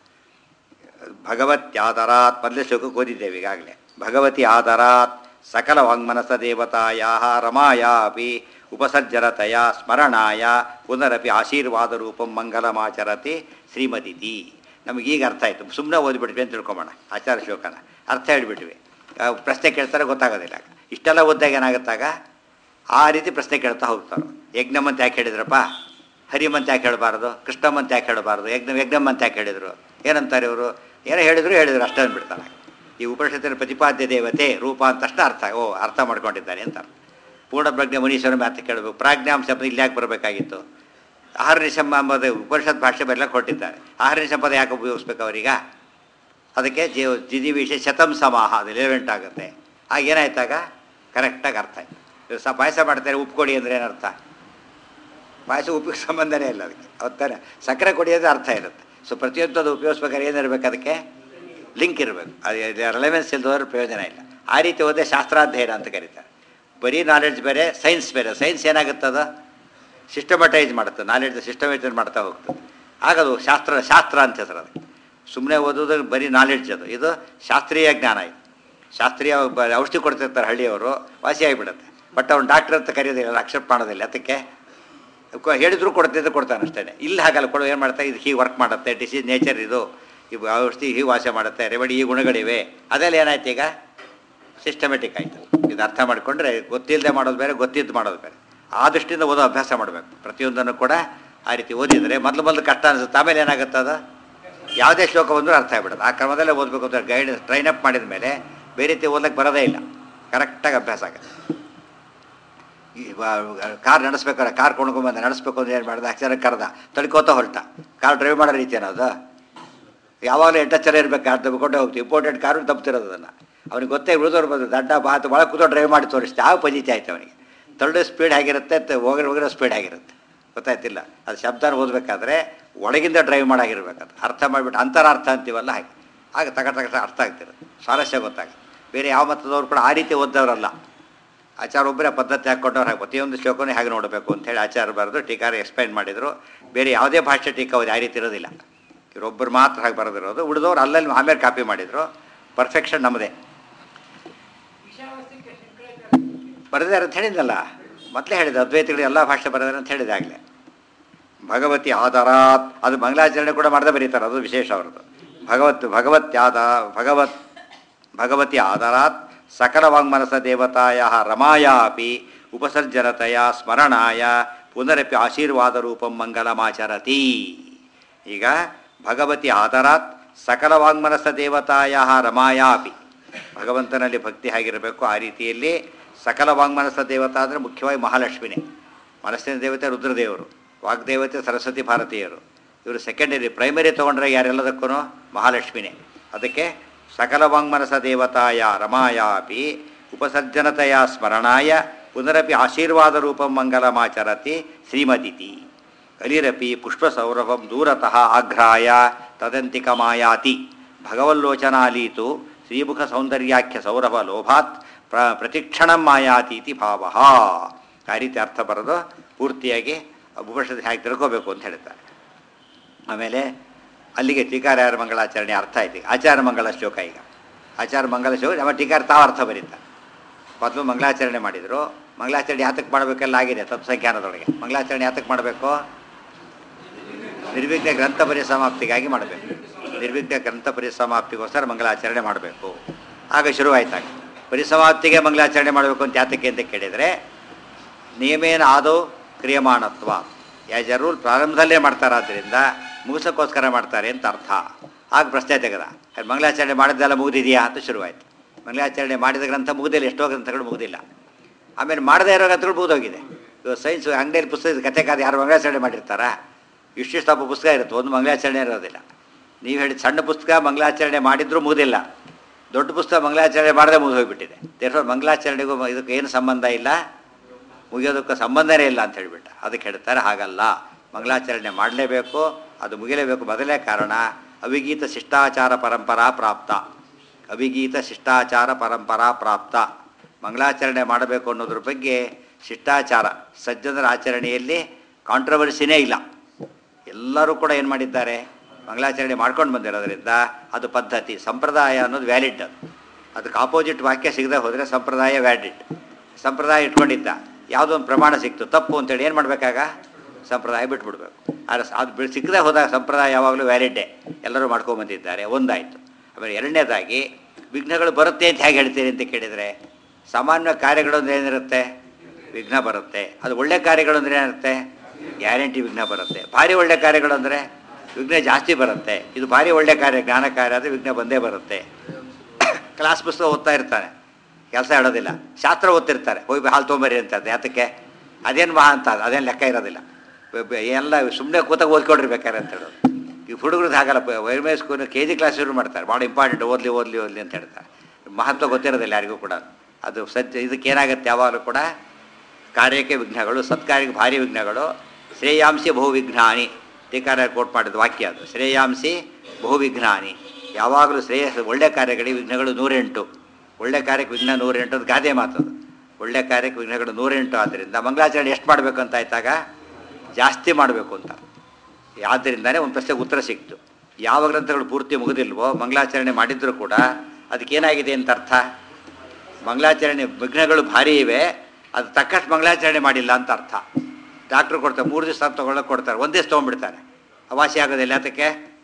ಭಗವತ್ಯಾದರಾತ್ ಮೊದಲೇ ಶ್ಲೋಕಕ್ಕೆ ಓದಿದ್ದೇವೆ ಈಗಾಗಲೇ ಭಗವತಿ ಆದರಾತ್ ಸಕಲ ವಾಂಗ್ಮನಸ ದೇವತಾಯ ರಮಾಯಾಪಿ ಉಪಸರ್ಜರತಯ ಸ್ಮರಣಾಯ ಪುನರಪಿ ಆಶೀರ್ವಾದ ರೂಪಂ ಮಂಗಲಮಾಚರತಿ ಶ್ರೀಮತಿತಿ ನಮಗೀಗ ಅರ್ಥ ಆಯಿತು ಸುಮ್ಮನೆ ಓದಿಬಿಟ್ವಿ ಅಂತ ತಿಳ್ಕೊಂಬೋಣ ಆಚಾರ ಶ್ಲೋಕನ ಅರ್ಥ ಹೇಳಿಬಿಟ್ವಿ ಆ, ಪ್ರಶ್ನೆ ಕೇಳ್ತಾರೆ ಗೊತ್ತಾಗೋದಿಲ್ಲ ಇಷ್ಟೆಲ್ಲ ಓದಿದಾಗ ಏನಾಗುತ್ತಾಗ ಆ ರೀತಿ ಪ್ರಶ್ನೆ ಕೇಳ್ತಾ ಹೋಗ್ತಾರೆ ಯಜ್ಞಮಂತ ಯಾಕೆ ಹೇಳಿದ್ರಪ್ಪ ಹರಿಮಂತ ಯಾಕೆ ಹೇಳಬಾರ್ದು ಕೃಷ್ಣಮಂತ ಯಾಕೆ ಹೇಳಬಾರ್ದು ಯಜ್ಞ ಯಜ್ಞಮಂತ ಯಾಕೆ ಹೇಳಿದರು ಏನಂತಾರೆ ಇವರು ಏನೋ ಹೇಳಿದ್ರು ಹೇಳಿದ್ರು ಅಷ್ಟೇ ಅಂದ್ಬಿಡ್ತಾರೆ ಈ ಉಪನಿಷತ್ತಿನ ಪ್ರತಿಪಾದ್ಯ ದೇವತೆ ರೂಪ ಅಂತ ತಕ್ಷಣ ಅರ್ಥ ಓ ಅರ್ಥ ಮಾಡ್ಕೊಂಡಿದ್ದಾರೆ ಅಂತ ಪೂರ್ಣ ಪ್ರಜ್ಞೆ ಮುನೀಶ್ವರ ಮಾತು ಕೇಳಬೇಕು ಪ್ರಾಜ್ಞಾಂಶ ಶಬ್ದ ಇಲ್ಲಿ ಯಾಕೆ ಬರಬೇಕಾಗಿತ್ತು ಆಹಾರ ನಿಶಂಬ ಎಂಬುದು ಉಪನಿಷತ್ ಭಾಷೆ ಬರಲಿಕ್ಕೆ ಹೊರಟಿದ್ದಾರೆ ಆಹಾರ ನಿಶಂಪದ ಯಾಕೆ ಉಪಯೋಗಿಸ್ಬೇಕು ಅವರೀಗ ಅದಕ್ಕೆ ಜೀವ ಜಿಜಿ ವಿಷಯ ಶತಂ ಸಮಾಹ ಅದು ರಿಲೆವೆಂಟ್ ಆಗುತ್ತೆ ಆಗ ಏನಾಯ್ತಾಗ ಕರೆಕ್ಟಾಗಿ ಅರ್ಥ ಆಯ್ತು ಇವ್ರು ಸ ಪಾಯಸ ಮಾಡ್ತಾರೆ ಉಪ್ಪು ಕೊಡಿ ಅಂದರೆ ಏನರ್ಥ ಪಾಯಸ ಉಪ್ಪಿಗೆ ಸಂಬಂಧನೇ ಇಲ್ಲ ಅದಕ್ಕೆ ಅವತ್ತಾನೆ ಸಕ್ಕರೆ ಕುಡಿಯೋದು ಅರ್ಥ ಇರುತ್ತೆ ಸೊ ಪ್ರತಿಯೊಂದು ಅದು ಉಪಯೋಗಿಸ್ಬೇಕಾದ್ರೆ ಏನಿರ್ಬೇಕು ಅದಕ್ಕೆ ಲಿಂಕ್ ಇರಬೇಕು ಅದು ರೆಲೆವೆನ್ಸ್ ಇಲ್ದೋದ್ರೆ ಪ್ರಯೋಜನ ಇಲ್ಲ ಆ ರೀತಿ ಓದೇ ಶಾಸ್ತ್ರಾಧ್ಯಯನ ಅಂತ ಕರೀತಾರೆ ಬರೀ ನಾಲೆಡ್ಜ್ ಬೇರೆ ಸೈನ್ಸ್ ಬೇರೆ ಸೈನ್ಸ್ ಏನಾಗುತ್ತದ ಸಿಸ್ಟಮಟೈಸ್ ಮಾಡುತ್ತೆ ನಾಲೆಡ್ಜ್ ಸಿಸ್ಟಮೈಸ್ ಮಾಡ್ತಾ ಹೋಗ್ತದೆ ಆಗ ಅದು ಶಾಸ್ತ್ರ ಶಾಸ್ತ್ರ ಅಂತ ಹೆಸರು ಅದಕ್ಕೆ ಸುಮ್ಮನೆ ಓದೋದು ಬರೀ ನಾಲೆಡ್ಜ್ ಅದು ಇದು ಶಾಸ್ತ್ರೀಯ ಜ್ಞಾನ ಇದು ಶಾಸ್ತ್ರೀಯ ಬ- ಔಷಧಿ ಕೊಡ್ತಿರ್ತಾರೆ ಹಳ್ಳಿಯವರು ವಾಸಿ ಆಗಿಬಿಡುತ್ತೆ ಬಟ್ ಅವ್ನು ಡಾಕ್ಟರ್ ಅಂತ ಕರೆಯೋದಿಲ್ಲ ಅಕ್ಸೆಪ್ಟ್ ಮಾಡೋದಿಲ್ಲ ಅದಕ್ಕೆ ಕೊ- ಹೇಳಿದ್ರು ಕೊಡ್ತಿದ್ದು ಕೊಡ್ತಾನೆ ಅಷ್ಟೇ ಇಲ್ಲಿ ಹಾಗಲ್ಲ ಕೊಡೋ ಏನು ಮಾಡ್ತಾರೆ ಇದು ಹೀಗೆ ವರ್ಕ್ ಮಾಡುತ್ತೆ ಡಿಸೀಸ್ ನೇಚರ್ ಇದು ಇವು ಔಷಧಿ ಹೀಗೆ ವಾಸ ಮಾಡುತ್ತೆ ರೆಮಿಡಿ ಈ ಗುಣಗಳಿವೆ ಅದೆಲ್ಲ ಏನಾಯ್ತು ಈಗ ಸಿಸ್ಟಮೆಟಿಕ್ ಆಯಿತು ಇದು ಅರ್ಥ ಮಾಡಿಕೊಂಡ್ರೆ ಗೊತ್ತಿಲ್ಲದೆ ಮಾಡೋದು ಬೇರೆ ಗೊತ್ತಿದ್ದು ಮಾಡೋದು ಬೇರೆ ಆ ದೃಷ್ಟಿಯಿಂದ ಓದೋ ಅಭ್ಯಾಸ ಮಾಡಬೇಕು ಪ್ರತಿಯೊಂದನ್ನು ಕೂಡ ಆ ರೀತಿ ಓದಿದರೆ ಮೊದಲು ಮೊದಲು ಕಷ್ಟ ಅನಿಸುತ್ತೆ ಆಮೇಲೆ ಏನಾಗುತ್ತೆ ಅದು ಯಾವುದೇ ಶ್ಲೋಕ ಬಂದರೂ ಅರ್ಥ ಆಗ್ಬಿಡುತ್ತೆ ಆ ಕ್ರಮದಲ್ಲೇ ಓದಬೇಕು ಅಂತ ಗೈಡ್ ಟ್ರೈನ್ ಅಪ್ ಮಾಡಿದ ಮೇಲೆ ಬೇರೆ ರೀತಿ ಓದಕ್ಕೆ ಬರೋದೇ ಇಲ್ಲ ಕರೆಕ್ಟಾಗಿ ಅಭ್ಯಾಸ ಆಗುತ್ತೆ ಈ ವ- ಕಾರ್ ನಡೆಸ್ಬೇಕಾದ್ರೆ ಕಾರ್ ಕೊಂಡ್ಕೊಂಬಂದ ನಡೆಸ್ಬೇಕು ಅಂದ್ರೆ ಏನು ಮಾಡ್ದೆ ಅಕ್ಷರ ಕರೆದ ತಡ್ಕೋತ ಹೊರಟ ಕಾರ್ ಡ್ರೈವ್ ಮಾಡೋ ರೀತಿ ಅನ್ನೋದು ಯಾವಾಗಲೂ ಎಂಟಚ್ಚರ ಇರ್ಬೇಕು ಕಾರ್ ತಗೊಂಡೇ ಹೋಗ್ತೀವಿ ಇಂಪಾರ್ಟೆಂಟ್ ಕಾರು ತಪ್ತಿರೋದು ಅದನ್ನು ಅವ್ನಿಗೆ ಗೊತ್ತೇ ಉಳಿದವ್ರು ಬಂದು ದಡ್ಡ ಬಾತು ಒಳಗೆ ಕೂತೋ ಡ್ರೈವ್ ಮಾಡಿ ತೋರಿಸ್ತೆ ಯಾವ ಪಜಿತಿ ಆಯ್ತು ಅವನಿಗೆ ತಳ್ಳು ಸ್ಪೀಡ್ ಆಗಿರುತ್ತೆ ತ- ಹೋಗಿರೋ ಹೋಗಿರೋ ಸ್ಪೀಡ್ ಆಗಿರುತ್ತೆ ಗೊತ್ತಾಯ್ತಿಲ್ಲ ಅದು ಶಬ್ದನ ಓದಬೇಕಾದ್ರೆ ಒಳಗಿಂದ ಡ್ರೈವ್ ಮಾಡಾಗಿರ್ಬೇಕದು ಅರ್ಥ ಮಾಡಿಬಿಟ್ಟು ಅಂತರಾರ್ಥ ಅಂತೀವಲ್ಲ ಹಾಗೆ ಆಗ ತಗ ತಗ ತಗ ಅರ್ಥ ಆಗ್ತಿರುತ್ತೆ ಸ್ವಾರಸ್ಯ ಗೊತ್ತಾಗುತ್ತೆ ಬೇರೆ ಯಾವ ಮತದವ್ರು ಕೂಡ ಆ ರೀತಿ ಓದ್ದವರಲ್ಲ ಆಚಾರ ಒಬ್ಬರೇ ಪದ್ಧತಿ ಹಾಕ್ಕೊಟ್ಟವ್ರು ಹಾಗೆ ಪ್ರತಿಯೊಂದು ಶ್ಲೋಕನೇ ಹಾಗೆ ನೋಡಬೇಕು ಅಂತೇಳಿ ಆಚಾರ ಬರೆದು ಟೀಕಾರ ಎಕ್ಸ್ಪ್ಲೈನ್ ಮಾಡಿದರು ಬೇರೆ ಯಾವುದೇ ಭಾಷೆ ಟೀಕಾ ಓದಿ ಆ ರೀತಿ ಇರೋದಿಲ್ಲ ಇವರೊಬ್ಬರು ಮಾತ್ರ ಹಾಗೆ ಬರೆದಿರೋದು ಉಳಿದವ್ರು ಅಲ್ಲಲ್ಲಿ ಆಮೇಲೆ ಕಾಪಿ ಮಾಡಿದರು ಪರ್ಫೆಕ್ಷನ್ ನಮ್ಮದೇ ಬರೆದಾರೆ ಅಂತ ಹೇಳಿದ್ನಲ್ಲ ಮೊದಲೇ ಹೇಳಿದೆ ಅದ್ವೈತಿಗಳು ಎಲ್ಲ ಭಾಷೆ ಬರೆದಾರೆ ಅಂತ ಹೇಳಿದೆ ಆಗಲೇ ಭಗವತಿ ಆಧಾರಾತ್ ಅದು ಮಂಗಲಾಚರಣೆ ಕೂಡ ಮಾಡದೆ ಬರೀತಾರೆ ಅದು ವಿಶೇಷ ಅವರದ್ದು ಭಗವತ್ ಭಗವತ್ಯಾದ ಭಗವತ್ ಭಗವತಿ ಆಧಾರಾತ್ ಸಕಲ ವಾಂಗ್ಮನಸ ದೇವತಾಯ ರಮಾಯಾಪಿ ಉಪಸರ್ಜನತೆಯ ಸ್ಮರಣಾಯ ಪುನರಪಿ ಆಶೀರ್ವಾದ ರೂಪಂ ಮಂಗಲಮಾಚರತಿ ಈಗ ಭಗವತಿ ಆಧಾರಾತ್ ಸಕಲ ವಾಂಗ್ಮನಸ ದೇವತಾಯ ರಮಾಯಾಪಿ ಭಗವಂತನಲ್ಲಿ ಭಕ್ತಿ ಹೇಗಿರಬೇಕು ಆ ರೀತಿಯಲ್ಲಿ ಸಕಲ ವಾಂಗ್ಮನಸ ದೇವತಾ ಅಂದರೆ ಮುಖ್ಯವಾಗಿ ಮಹಾಲಕ್ಷ್ಮಿನೇ ಮನಸ್ಸಿನ ದೇವತೆ ರುದ್ರದೇವರು ವಾಗ್ದೇವತೆ ಸರಸ್ವತಿ ಭಾರತೀಯರು ಇವರು ಸೆಕೆಂಡರಿ ಪ್ರೈಮರಿ ತೊಗೊಂಡ್ರೆ ಯಾರೆಲ್ಲದಕ್ಕೂ ಮಹಾಲಕ್ಷ್ಮಿನೇ ಅದಕ್ಕೆ ಸಕಲ ವಾಂಗ್ಮನಸ ದೇವತಾಯ ರಮಾಯಾಪಿ ಉಪಸರ್ಜನತೆಯ ಸ್ಮರಣಾಯ ಪುನರಪಿ ಆಶೀರ್ವಾದ ರೂಪಂ ಮಂಗಲಮಾಚರತಿ ಶ್ರೀಮತಿತಿ ಕಲಿರಪಿ ಪುಷ್ಪಸೌರಭಂ ದೂರತಃ ಆಘ್ರಾಯ ತದಂತಿಕಮಾಯಾತಿ ಭಗವಲ್ಲೋಚನಾಲೀತು ಶ್ರೀಮುಖ ಸೌಂದರ್ಯಾಖ್ಯ ಸೌರಭ ಲೋಭಾತ್ ಪ್ರ ಪ್ರತಿಕ್ಷಣಂ ಮಾಯಾತಿ ಇತಿ ಭಾವ ಆ ರೀತಿ ಅರ್ಥ ಬರೋದು ಪೂರ್ತಿಯಾಗಿ ಉಪನಿಷತ್ತು ಹೇಗೆ ತಿಳ್ಕೋಬೇಕು ಅಂತ ಹೇಳ್ತಾರೆ ಆಮೇಲೆ ಅಲ್ಲಿಗೆ ಟೀಕಾರಾಯರ ಮಂಗಳಾಚರಣೆ ಅರ್ಥ ಆಯ್ತು ಆಚಾರ ಮಂಗಳ ಶ್ಲೋಕ ಈಗ ಆಚಾರ ಮಂಗಲ ಶ್ಲೋಕ ನಮ್ಮ ಟೀಕಾರ ತಾವು ಅರ್ಥ ಬರೀತಾರೆ ಮೊದಲು ಮಂಗಳಾಚರಣೆ ಮಾಡಿದರು ಮಂಗಳಾಚರಣೆ ಯಾತಕ್ಕೆ ಮಾಡಬೇಕೆಲ್ಲ ಆಗಿದೆ ತತ್ವಸಂಖ್ಯಾನದೊಳಗೆ ಮಂಗಳಾಚರಣೆ ಯಾತಕ್ಕೆ ಮಾಡಬೇಕು ನಿರ್ವಿಘ್ನ ಗ್ರಂಥ ಪರಿಸಮಾಪ್ತಿಗಾಗಿ ಮಾಡಬೇಕು ನಿರ್ವಿಘ್ನ ಗ್ರಂಥ ಪರಿಸಮಾಪ್ತಿಗೋಸ್ಕರ ಮಂಗಳಾಚರಣೆ ಮಾಡಬೇಕು ಆಗ ಶುರುವಾಯ್ತಾಗ ಪರಿಸಮಾಪ್ತಿಗೆ ಮಂಗಳಾಚರಣೆ ಮಾಡಬೇಕು ಅಂತ ಯಾತಕ್ಕೆ ಅಂತ ಕೇಳಿದರೆ ನಿಯಮೇನ ಆದೌ ಕ್ರಿಯಮಾಣತ್ವ ಯಾಸ್ ಎ ರೂಲ್ ಪ್ರಾರಂಭದಲ್ಲೇ ಮಾಡ್ತಾರಾದ್ರಿಂದ ಮುಗಿಸೋಕ್ಕೋಸ್ಕರ ಮಾಡ್ತಾರೆ ಅಂತ ಅರ್ಥ ಆಗ ಪ್ರಶ್ನೆ ತೆಗೆದ ಅದು ಮಂಗಳಾಚರಣೆ ಮಾಡಿದ್ದೆಲ್ಲ ಮುಗಿದಿದೆಯಾ ಅಂತ ಶುರುವಾಯಿತು ಮಂಗಳಾಚರಣೆ ಮಾಡಿದ ಗ್ರಂಥ ಮುಗಿದಿಲ್ಲ ಎಷ್ಟೋ ಗ್ರಂಥಗಳು ಮುಗಿದಿಲ್ಲ ಆಮೇಲೆ ಮಾಡದೇ ಇರೋ ಗ್ರಂಥಗಳು ಮುಗಿದೋಗಿದೆ ಇವಾಗ ಸೈನ್ಸ್ ಅಂಗಡಿಯಲ್ಲಿ ಪುಸ್ತಕ ಕತೆ ಕಾದು ಯಾರು ಮಂಗಳಾಚರಣೆ ಮಾಡಿರ್ತಾರಾ ಇಷ್ಟಿಷ್ಟು ಸ್ವಲ್ಪ ಪುಸ್ತಕ ಇರುತ್ತೆ ಒಂದು ಮಂಗಳಾಚರಣೆ ಇರೋದಿಲ್ಲ ನೀವು ಹೇಳಿದ ಸಣ್ಣ ಪುಸ್ತಕ ಮಂಗಳಾಚರಣೆ ಮಾಡಿದ್ರೂ ಮುಗಿದಿಲ್ಲ ದೊಡ್ಡ ಪುಸ್ತಕ ಮಂಗಳಾಚರಣೆ ಮಾಡದೆ ಮುಗಿದು ಹೋಗಿಬಿಟ್ಟಿದೆ ದೇಶ ಮಂಗಳಾಚರಣೆಗೂ ಇದಕ್ಕೆ ಏನು ಸಂಬಂಧ ಇಲ್ಲ ಮುಗಿಯೋದಕ್ಕೆ ಸಂಬಂಧನೇ ಇಲ್ಲ ಅಂತ ಹೇಳಿಬಿಟ್ಟ ಅದಕ್ಕೆ ಹೇಳ್ತಾರೆ ಹಾಗಲ್ಲ ಮಂಗಳಾಚರಣೆ ಮಾಡಲೇಬೇಕು ಅದು ಮುಗಿಲೇಬೇಕು ಮೊದಲೇ ಕಾರಣ ಅವಿಗೀತ ಶಿಷ್ಟಾಚಾರ ಪರಂಪರಾ ಪ್ರಾಪ್ತ ಅವಿಗೀತ ಶಿಷ್ಟಾಚಾರ ಪರಂಪರಾ ಪ್ರಾಪ್ತ ಮಂಗಳಾಚರಣೆ ಮಾಡಬೇಕು ಅನ್ನೋದ್ರ ಬಗ್ಗೆ ಶಿಷ್ಟಾಚಾರ ಸಜ್ಜನರ ಆಚರಣೆಯಲ್ಲಿ ಕಾಂಟ್ರವರ್ಸಿನೇ ಇಲ್ಲ ಎಲ್ಲರೂ ಕೂಡ ಏನು ಮಾಡಿದ್ದಾರೆ ಮಂಗಳಾಚರಣೆ ಮಾಡ್ಕೊಂಡು ಬಂದಿರೋದ್ರಿಂದ ಅದು ಪದ್ಧತಿ ಸಂಪ್ರದಾಯ ಅನ್ನೋದು ವ್ಯಾಲಿಡ್ ಅದು ಅದಕ್ಕೆ ಆಪೋಸಿಟ್ ವಾಕ್ಯ ಸಿಗದೆ ಹೋದರೆ ಸಂಪ್ರದಾಯ ವ್ಯಾಲಿಡ್ ಸಂಪ್ರದಾಯ ಇಟ್ಕೊಂಡಿದ್ದ ಯಾವುದೋ ಒಂದು ಪ್ರಮಾಣ ಸಿಕ್ತು ತಪ್ಪು ಅಂತೇಳಿ ಏನು ಮಾಡಬೇಕಾಗ ಸಂಪ್ರದಾಯ ಬಿಟ್ಬಿಡ್ಬೇಕು ಆದರೆ ಅದು ಬಿಡ್ ಸಿಕ್ಕದೆ ಹೋದಾಗ ಸಂಪ್ರದಾಯ ಯಾವಾಗಲೂ ವ್ಯಾಲಿಡ್ಡೇ ಎಲ್ಲರೂ ಮಾಡ್ಕೊಂಬಂದಿದ್ದಾರೆ ಒಂದಾಯಿತು ಆಮೇಲೆ ಎರಡನೇದಾಗಿ ವಿಘ್ನಗಳು ಬರುತ್ತೆ ಅಂತ ಹೇಗೆ ಹೇಳ್ತೀರಿ ಅಂತ ಕೇಳಿದರೆ ಸಾಮಾನ್ಯ ಕಾರ್ಯಗಳು ಅಂದ್ರೆ ಏನಿರುತ್ತೆ ವಿಘ್ನ ಬರುತ್ತೆ ಅದು ಒಳ್ಳೆ ಕಾರ್ಯಗಳು ಅಂದರೆ ಏನಿರುತ್ತೆ ಗ್ಯಾರಂಟಿ ವಿಘ್ನ ಬರುತ್ತೆ ಭಾರಿ ಒಳ್ಳೆ ಕಾರ್ಯಗಳು ಅಂದರೆ ವಿಘ್ನ ಜಾಸ್ತಿ ಬರುತ್ತೆ ಇದು ಭಾರಿ ಒಳ್ಳೆ ಕಾರ್ಯ ಜ್ಞಾನ ಕಾರ್ಯ ಆದರೆ ವಿಘ್ನ ಬಂದೇ ಬರುತ್ತೆ ಕ್ಲಾಸ್ ಪುಸ್ತಕ ಓದ್ತಾ ಇರ್ತಾನೆ ಕೆಲಸ ಹೇಳೋದಿಲ್ಲ ಶಾಸ್ತ್ರ ಓದ್ತಿರ್ತಾರೆ ಹೋಗಿ ಹಾಲು ತೊಗೊಂಬರಿ ಅಂತ ಯಾತಕ್ಕೆ ಅದೇನು ಮಹಾ ಅಂತ ಅದೇನು ಲೆಕ್ಕ ಇರೋದಿಲ್ಲ ಬ- ಬ- ಎಲ್ಲ ಸುಮ್ಮನೆ ಕೂತಾಗ ಓದ್ಕೊಂಡಿರ್ಬೇಕಾರೆ ಅಂತ ಹೇಳೋದು ಈ ಹುಡುಗರದ್ದು ಹಾಗಲ್ಲ ವೈರ್ಮೇ ಸ್ಕೂಲ್ ಕೆ ಜಿ ಕ್ಲಾಸ್ ಶುರು ಮಾಡ್ತಾರೆ ಭಾಳ ಇಂಪಾರ್ಟೆಂಟ್ ಓದಲಿ ಓದಲಿ ಓದಲಿ ಅಂತ ಹೇಳ್ತಾರೆ ಮಹತ್ವ ಗೊತ್ತಿರೋದಿಲ್ಲ ಯಾರಿಗೂ ಕೂಡ ಅದು ಸತ್ಯ ಇದಕ್ಕೆ ಏನಾಗುತ್ತೆ ಯಾವಾಗಲೂ ಕೂಡ ಕಾರ್ಯಕ್ಕೆ ವಿಘ್ನಗಳು ಸತ್ಕಾರ್ಯಕ್ಕೆ ಭಾರಿ ವಿಘ್ನಗಳು ಶ್ರೇಯಾಂಸಿ ಬಹುವಿಘ್ನಾನಿ ಟೀಕಾರ ಕೋಟ್ ಮಾಡಿದ ವಾಕ್ಯ ಅದು ಶ್ರೇಯಾಂಸಿ ಬಹುವಿಘ್ನಾನಿ ಯಾವಾಗಲೂ ಶ್ರೇಯಸ್ ಒಳ್ಳೆ ಕಾರ್ಯಗಳಿಗೆ ವಿಘ್ನಗಳು ನೂರೆಂಟು ಒಳ್ಳೆ ಕಾರ್ಯಕ್ಕೆ ವಿಘ್ನ ನೂರೆಂಟು ಅದು ಗಾದೆ ಮಾತದು ಒಳ್ಳೆ ಕಾರ್ಯಕ್ಕೆ ವಿಘ್ನಗಳು ನೂರೆಂಟು ಆದ್ದರಿಂದ ಮಂಗಳಾಚರಣೆ ಎಷ್ಟು ಮಾಡಬೇಕು ಅಂತ ಆಯ್ತಾಗ ಜಾಸ್ತಿ ಮಾಡಬೇಕು ಅಂತ ಆದ್ದರಿಂದನೇ ಒಂದು ಪ್ರಶ್ನೆಗೆ ಉತ್ತರ ಸಿಕ್ತು ಯಾವ ಗ್ರಂಥಗಳು ಪೂರ್ತಿ ಮುಗಿದಿಲ್ವೋ ಮಂಗಳಾಚರಣೆ ಮಾಡಿದ್ರು ಕೂಡ ಅದಕ್ಕೇನಾಗಿದೆ ಅಂತ ಅರ್ಥ ಮಂಗಳಾಚರಣೆ ವಿಘ್ನಗಳು ಭಾರಿ ಇವೆ ಅದು ತಕ್ಕಷ್ಟು ಮಂಗಳಾಚರಣೆ ಮಾಡಿಲ್ಲ ಅಂತ ಅರ್ಥ ಡಾಕ್ಟ್ರು ಕೊಡ್ತಾರೆ ಮೂರು ದಿವಸ ತೊಗೊಳಕ್ಕೆ ಕೊಡ್ತಾರೆ ಒಂದೇ ದಿವಸ ತೊಗೊಂಡ್ಬಿಡ್ತಾರೆ ಅವಾಸಿ ಆಗೋದಿಲ್ಲ ಅದಕ್ಕೆ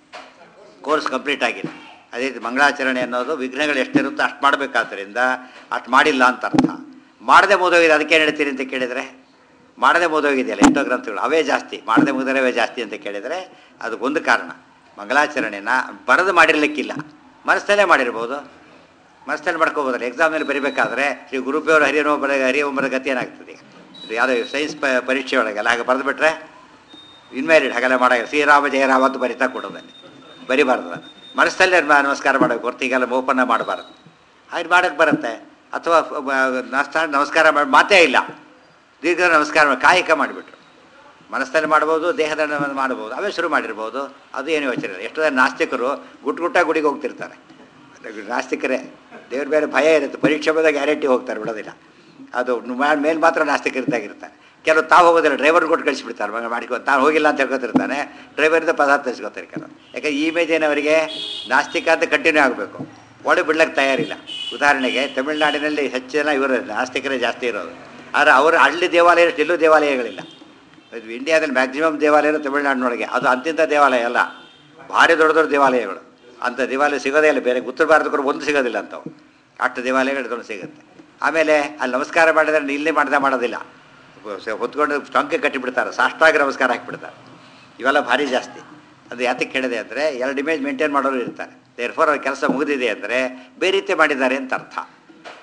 ಕೋರ್ಸ್ ಕಂಪ್ಲೀಟ್ ಆಗಿದೆ ಅದೇ ರೀತಿ ಮಂಗಳಾಚರಣೆ ಅನ್ನೋದು ವಿಘ್ನಗಳು ಎಷ್ಟಿರುತ್ತೋ ಅಷ್ಟು ಮಾಡಬೇಕಾದ್ರಿಂದ ಅಷ್ಟು ಮಾಡಿಲ್ಲ ಅಂತ ಅರ್ಥ ಮಾಡದೆ ಮುಗಿದೋಗಿದೆ ಅದಕ್ಕೆ ಹೇಳ್ತೀರಿ ಅಂತ ಕೇಳಿದರೆ ಮಾಡದೆ ಮುಗಿದೋಗಿದೆಯಲ್ಲ ಎಷ್ಟೋ ಗ್ರಂಥಗಳು ಅವೇ ಜಾಸ್ತಿ ಮಾಡದೆ ಮುಗಿದರವೇ ಜಾಸ್ತಿ ಅಂತ ಕೇಳಿದರೆ ಅದಕ್ಕೊಂದು ಕಾರಣ ಮಂಗಳಾಚರಣೆನ ಬರೆದು ಮಾಡಿರ್ಲಿಕ್ಕಿಲ್ಲ ಮನಸ್ಸಲ್ಲೇ ಮಾಡಿರ್ಬೋದು ಮನಸ್ಸಲ್ಲಿ ಮಾಡ್ಕೋಬೋದಲ್ಲ ಎಕ್ಸಾಮ್ನಲ್ಲಿ ಬರಿಬೇಕಾದ್ರೆ ಶ್ರೀ ಗುರುಪೇವರು ಹರಿಯನೋ ಬರ ಹರಿಯಂಬರ ಗತಿ ಏನಾಗ್ತದೆ ಈಗ ಇದು ಯಾವುದೋ ಸೈನ್ಸ್ ಪ ಪರೀಕ್ಷೆ ಒಳಗೆಲ್ಲ ಹಾಗೆ ಬರೆದುಬಿಟ್ರೆ ಇನ್ವ್ಯಾಲಿಡ್ ಹಾಗೆಲ್ಲ ಮಾಡಾಗ ಶ್ರೀರಾಮ ಜಯರಾಮ ಅಂತ ಬರಿತಾ ಕೊಡೋದಲ್ಲಿ ಬರಿಬಾರ್ದು ನಾನು ಮನಸ್ಸಲ್ಲೇ ಮ- ನಮಸ್ಕಾರ ಮಾಡಬೇಕು ಹೊರ್ತು ಈಗೆಲ್ಲ ಓಪನ್ನ ಮಾಡಬಾರ್ದು ಹಾಗೆ ಮಾಡೋಕ್ಕೆ ಬರುತ್ತೆ ಅಥವಾ ನಾಷ್ಟ ನಮಸ್ಕಾರ ಮಾಡಿ ಮಾತೇ ಇಲ್ಲ ದೀರ್ಘ ನಮಸ್ಕಾರ ಮಾಡಿ ಕಾಯಕ ಮಾಡಿಬಿಟ್ರು ಮನಸ್ಸಲ್ಲಿ ಮಾಡ್ಬೋದು ದೇಹದ ಮಾಡ್ಬೋದು ಅವೇ ಶುರು ಮಾಡಿರ್ಬೋದು ಅದು ಏನು ಯೋಚನೆ ಇಲ್ಲ ಎಷ್ಟೋ ಜನ ನಾಸ್ತಿಕರು ಗುಟ್ ಗುಟ್ಟ ಗುಡಿಗೆ ಹೋಗ್ತಿರ್ತಾರೆ ನಾಸ್ತಿಕರೇ ದೇವ್ರ ಬೇರೆ ಭಯ ಇರುತ್ತೆ ಪರೀಕ್ಷೆ ಬಂದಾಗ ಗ್ಯಾರಂಟಿ ಹೋಗ್ತಾರೆ ಬಿಡೋದಿಲ್ಲ ಅದು ಮೇಲೆ ಮಾತ್ರ ನಾಸ್ತಿಕರಿದ್ದಾಗಿರ್ತಾರೆ ಕೆಲವು ತಾವು ಹೋಗೋದಿಲ್ಲ ಡ್ರೈವರ್ ಕೊಟ್ಟು ಕಳಿಸ್ಬಿಡ್ತಾರೆ ಮಗ ಮಾಡಿಕೊ ತಾನು ಹೋಗಿಲ್ಲ ಅಂತ ಹೇಳ್ಕೊತಿರ್ತಾನೆ ಡ್ರೈವರಿಂದ ಪದಾರ್ಥ ಇಸ್ಕೊತಾರೆ ಕೆಲವು ಯಾಕಂದ್ರೆ ಈ ಇಮೇಜ್ ಏನವರಿಗೆ ನಾಸ್ತಿಕ ಅಂತ ಕಂಟಿನ್ಯೂ ಆಗಬೇಕು ಒಡೆ ಬಿಡ್ಲಿಕ್ಕೆ ತಯಾರಿಲ್ಲ ಉದಾಹರಣೆಗೆ ತಮಿಳುನಾಡಿನಲ್ಲಿ ಹೆಚ್ಚು ಜನ ಇವರು ನಾಸ್ತಿಕರೇ ಜಾಸ್ತಿ ಇರೋದು ಆದರೆ ಅವರು ಹಳ್ಳಿ ದೇವಾಲಯ ಎಲ್ಲೂ ದೇವಾಲಯಗಳಿಲ್ಲ ಇದು ಇಂಡಿಯಾದಲ್ಲಿ ಮ್ಯಾಕ್ಸಿಮಮ್ ದೇವಾಲಯಗಳು ತಮಿಳುನಾಡಿನೊಳಗೆ ಅದು ಅಂತಿಂಥ ದೇವಾಲಯ ಅಲ್ಲ ಭಾರಿ ದೊಡ್ಡ ದೊಡ್ಡ ದೇವಾಲಯಗಳು ಅಂಥ ದೇವಾಲಯ ಸಿಗೋದೇ ಇಲ್ಲ ಬೇರೆ ಉತ್ತರ ಭಾರತಕ್ಕೂ ಒಂದು ಸಿಗೋದಿಲ್ಲ ಅಂಥವು ಅಷ್ಟು ದೇವಾಲಯಗಳು ಇದೊಂದು ಸಿಗುತ್ತೆ ಆಮೇಲೆ ಅಲ್ಲಿ ನಮಸ್ಕಾರ ಮಾಡಿದ್ರೆ ಇಲ್ಲೇ ಮಾಡ್ದೆ ಮಾಡೋದಿಲ್ಲ ಸ- ಹೊತ್ಕೊಂಡು ಟೊಂಕೆ ಕಟ್ಟಿಬಿಡ್ತಾರೆ ಸಾಷ್ಟಾಗಿ ನಮಸ್ಕಾರ ಹಾಕಿಬಿಡ್ತಾರೆ ಇವೆಲ್ಲ ಭಾರಿ ಜಾಸ್ತಿ ಅದು ಯಾತಕ್ಕೆ ಕೇಳಿದೆ ಅಂದರೆ ಎರಡು ಇಮೇಜ್ ಮೇಂಟೈನ್ ಮಾಡೋರು ಇರ್ತಾರೆ ದೇರ್ ಫೋರ್ ಅವ್ರ ಕೆಲಸ ಮುಗಿದಿದೆ ಅಂದರೆ ಬೇರೆ ರೀತಿ ಮಾಡಿದ್ದಾರೆ ಅಂತ ಅರ್ಥ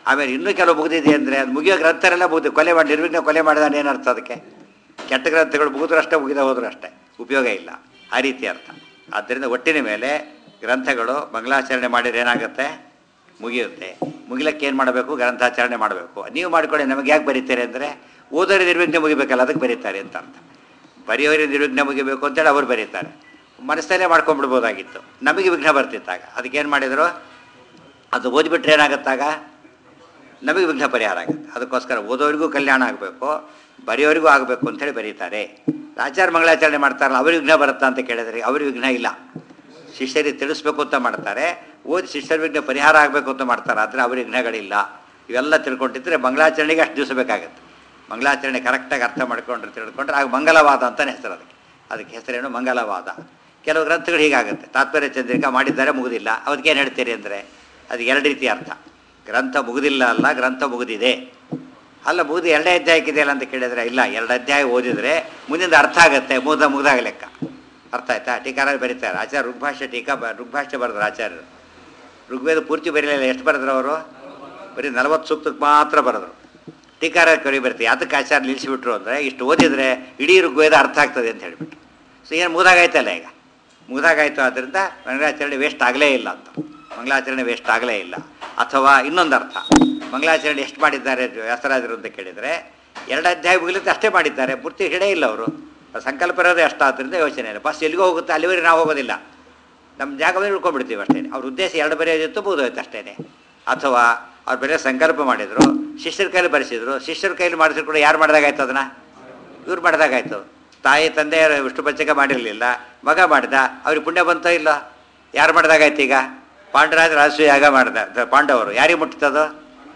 ಆಮೇಲೆ ಇನ್ನೂ ಕೆಲವು ಮುಗಿದಿದೆ ಅಂದರೆ ಅದು ಮುಗಿಯೋ ಗ್ರಂಥರೆಲ್ಲ ಮುಗಿದು ಕೊಲೆ ಮಾಡಿ ನಿರ್ವಿಘ್ನ ಕೊಲೆ ಮಾಡಿದಾನೆ ಏನರ್ಥ ಅದಕ್ಕೆ ಕೆಟ್ಟ ಗ್ರಂಥಗಳು ಮುಗಿದ್ರು ಅಷ್ಟೇ ಮುಗಿದ ಹೋದ್ರು ಅಷ್ಟೇ ಉಪಯೋಗ ಇಲ್ಲ ಆ ರೀತಿ ಅರ್ಥ ಆದ್ದರಿಂದ ಒಟ್ಟಿನ ಮೇಲೆ ಗ್ರಂಥಗಳು ಮಂಗಲಾಚರಣೆ ಮಾಡಿದ್ರೆ ಏನಾಗುತ್ತೆ ಮುಗಿಯುತ್ತೆ ಮುಗಿಲಕ್ಕೆ ಏನು ಮಾಡಬೇಕು ಗ್ರಂಥಾಚರಣೆ ಮಾಡಬೇಕು ನೀವು ಮಾಡಿಕೊಳ್ಳಿ ನಮಗೆ ಯಾಕೆ ಬರೀತಾರೆ ಅಂದರೆ ಓದೋರಿಗೆ ನಿರ್ವಿಘ್ನ ಮುಗಿಬೇಕಲ್ಲ ಅದಕ್ಕೆ ಬರೀತಾರೆ ಅಂತ ಅರ್ಥ ಬರೆಯೋರಿಗೆ ನಿರ್ವಿಘ್ನ ಮುಗಿಬೇಕು ಅಂತೇಳಿ ಅವ್ರು ಬರೀತಾರೆ ಮನಸ್ಸಲ್ಲೇ ಮಾಡ್ಕೊಂಡ್ಬಿಡ್ಬೋದಾಗಿತ್ತು ನಮಗೆ ವಿಘ್ನ ಬರ್ತಿತ್ತಾಗ ಅದಕ್ಕೇನು ಮಾಡಿದರು ಅದು ಓದಿಬಿಟ್ರೆ ಏನಾಗುತ್ತಾಗ ನಮಗೆ ವಿಘ್ನ ಪರಿಹಾರ ಆಗುತ್ತೆ ಅದಕ್ಕೋಸ್ಕರ ಓದೋರಿಗೂ ಕಲ್ಯಾಣ ಆಗಬೇಕು ಬರೆಯೋರಿಗೂ ಆಗಬೇಕು ಅಂತೇಳಿ ಬರೀತಾರೆ ಆಚಾರ ಮಂಗಳಾಚರಣೆ ಮಾಡ್ತಾರಲ್ಲ ಅವ್ರಿಗೆ ವಿಘ್ನ ಬರುತ್ತಾ ಅಂತ ಕೇಳಿದ್ರೆ ಅವ್ರಿಗೆ ವಿಘ್ನ ಇಲ್ಲ ಶಿಷ್ಯರಿಗೆ ತಿಳಿಸ್ಬೇಕು ಅಂತ ಮಾಡ್ತಾರೆ ಓದಿ ಶಿಷ್ಯರ ವಿಘ್ನ ಪರಿಹಾರ ಆಗಬೇಕು ಅಂತ ಮಾಡ್ತಾರೆ ಆದರೆ ಅವ್ರಿಗೆ ವಿಘ್ನಗಳಿಲ್ಲ ಇವೆಲ್ಲ ತಿಳ್ಕೊಂಡಿದ್ರೆ ಮಂಗಳಾಚರಣೆಗೆ ಅಷ್ಟು ದಿವಸ ಬೇಕಾಗುತ್ತೆ ಮಂಗಳಾಚರಣೆ ಕರೆಕ್ಟಾಗಿ ಅರ್ಥ ಮಾಡ್ಕೊಂಡ್ರೆ ತಿಳ್ಕೊಂಡ್ರೆ ಆಗ ಮಂಗಲವಾದ ಅಂತಲೇ ಹೆಸರು ಅದಕ್ಕೆ ಅದಕ್ಕೆ ಹೆಸರೇನು ಮಂಗಲವಾದ ಕೆಲವು ಗ್ರಂಥಗಳು ಹೀಗಾಗುತ್ತೆ ತಾತ್ಪರ್ಯ ಚಂದ್ರಿಕಾ ಮಾಡಿದ್ದಾರೆ ಮುಗುದಿಲ್ಲ ಅದಕ್ಕೆ ಏನು ಹೇಳ್ತೀರಿ ಅಂದರೆ ಅದು ಎರಡು ರೀತಿ ಅರ್ಥ ಗ್ರಂಥ ಮುಗುದಿಲ್ಲ ಅಲ್ಲ ಗ್ರಂಥ ಮುಗಿದಿದೆ ಅಲ್ಲ ಮುಗಿದು ಎರಡೇ ಅಧ್ಯಾಯ ಹಾಕಿದೆಯಲ್ಲ ಅಂತ ಕೇಳಿದರೆ ಇಲ್ಲ ಎರಡು ಅಧ್ಯಾಯ ಓದಿದರೆ ಮುಂದಿನ ಅರ್ಥ ಆಗುತ್ತೆ ಮುಗ್ದ ಮುಗ್ದಾಗ ಲೆಕ್ಕ ಅರ್ಥ ಆಯ್ತಾ ಟೀಕಾರ ಬರೀತಾರೆ ಆಚಾರ್ಯ ಋಗ್ಭಾಷ್ಯ ಟೀಕಾ ಬ ಋಗ್ಭಾಷ್ಯ ಬರೆದ್ರು ಆಚಾರ್ಯರು ಋಗ್ವೇದ ಪೂರ್ತಿ ಬರೀಲಿಲ್ಲ ಎಷ್ಟು ಬರೆದ್ರು ಅವರು ಬರೀ ನಲವತ್ತು ಸೂಕ್ತಕ್ಕೆ ಮಾತ್ರ ಬರೆದ್ರು ಟೀಕಾರ ಕರಿ ಬರ್ತೀವಿ ಅದಕ್ಕೆ ಆಚಾರ ನಿಲ್ಲಿಸಿಬಿಟ್ರು ಅಂದರೆ ಇಷ್ಟು ಓದಿದರೆ ಇಡೀ ಋಗ್ವೇದ ಅರ್ಥ ಆಗ್ತದೆ ಅಂತ ಹೇಳಿಬಿಟ್ಟು ಸೊ ಏನು ಮುಗ್ದಾಗಾಯ್ತಲ್ಲ ಈಗ ಮುಗ್ದಾಗಾಯ್ತು ಆದ್ದರಿಂದ ಮಂಗಳಾಚರಣೆ ವೇಸ್ಟ್ ಆಗಲೇ ಇಲ್ಲ ಅಂತ ಮಂಗಳಾಚರಣೆ ವೇಸ್ಟ್ ಆಗಲೇ ಇಲ್ಲ ಅಥವಾ ಇನ್ನೊಂದು ಅರ್ಥ ಮಂಗಳಾಚರಣೆ ಎಷ್ಟು ಮಾಡಿದ್ದಾರೆ ವ್ಯಾಸರಾಜರು ಅಂತ ಕೇಳಿದರೆ ಎರಡು ಅಧ್ಯಾಯ ಮುಗಿಲಿಕ್ಕೆ ಅಷ್ಟೇ ಮಾಡಿದ್ದಾರೆ ಪೂರ್ತಿ ಹಿಡೇ ಇಲ್ಲ ಅವರು ಸಂಕಲ್ಪ ಇರೋದೇ ಅಷ್ಟಾದ್ರಿಂದ ಯೋಚನೆ ಇಲ್ಲ ಬಸ್ ಎಲ್ಲಿಗೋ ಹೋಗುತ್ತೆ ಅಲ್ಲಿವರೆಗೆ ನಾವು ಹೋಗೋದಿಲ್ಲ ನಮ್ಮ ಜಾಗದಲ್ಲಿ ಉಳ್ಕೊಂಡ್ಬಿಡ್ತೀವಿ ಅಷ್ಟೇ ಅವ್ರ ಉದ್ದೇಶ ಎರಡು ಬರೆಯೋದಿತ್ತು ಮುಗಿದೋಯ್ತು ಅಷ್ಟೇ ಅಥವಾ ಅವ್ರು ಬರೀ ಸಂಕಲ್ಪ ಮಾಡಿದರು ಶಿಷ್ಯರ ಕೈಲಿ ಬರೆಸಿದ್ರು ಶಿಷ್ಯರ ಕೈಲಿ ಮಾಡಿದ್ರು ಕೂಡ ಯಾರು ಮಾಡಿದಾಗಾಯ್ತು ಅದನ್ನು ಇವ್ರು ಮಾಡಿದಾಗಾಯ್ತು ತಾಯಿ ತಂದೆ ವಿಷ್ಣು ಪಂಚಕ ಮಾಡಿರಲಿಲ್ಲ ಮಗ ಮಾಡಿದ ಅವ್ರಿಗೆ ಪುಣ್ಯ ಬಂತೋ ಇಲ್ಲ ಯಾರು ಮಾಡಿದಾಗಾಯ್ತು ಈಗ ಪಾಂಡರಾಜ ರಾಜಸೂಯ ಯಾಗ ಮಾಡಿದ ದ- ಪಾಂಡವರು ಯಾರಿಗೆ ಮುಟ್ಟಿತದು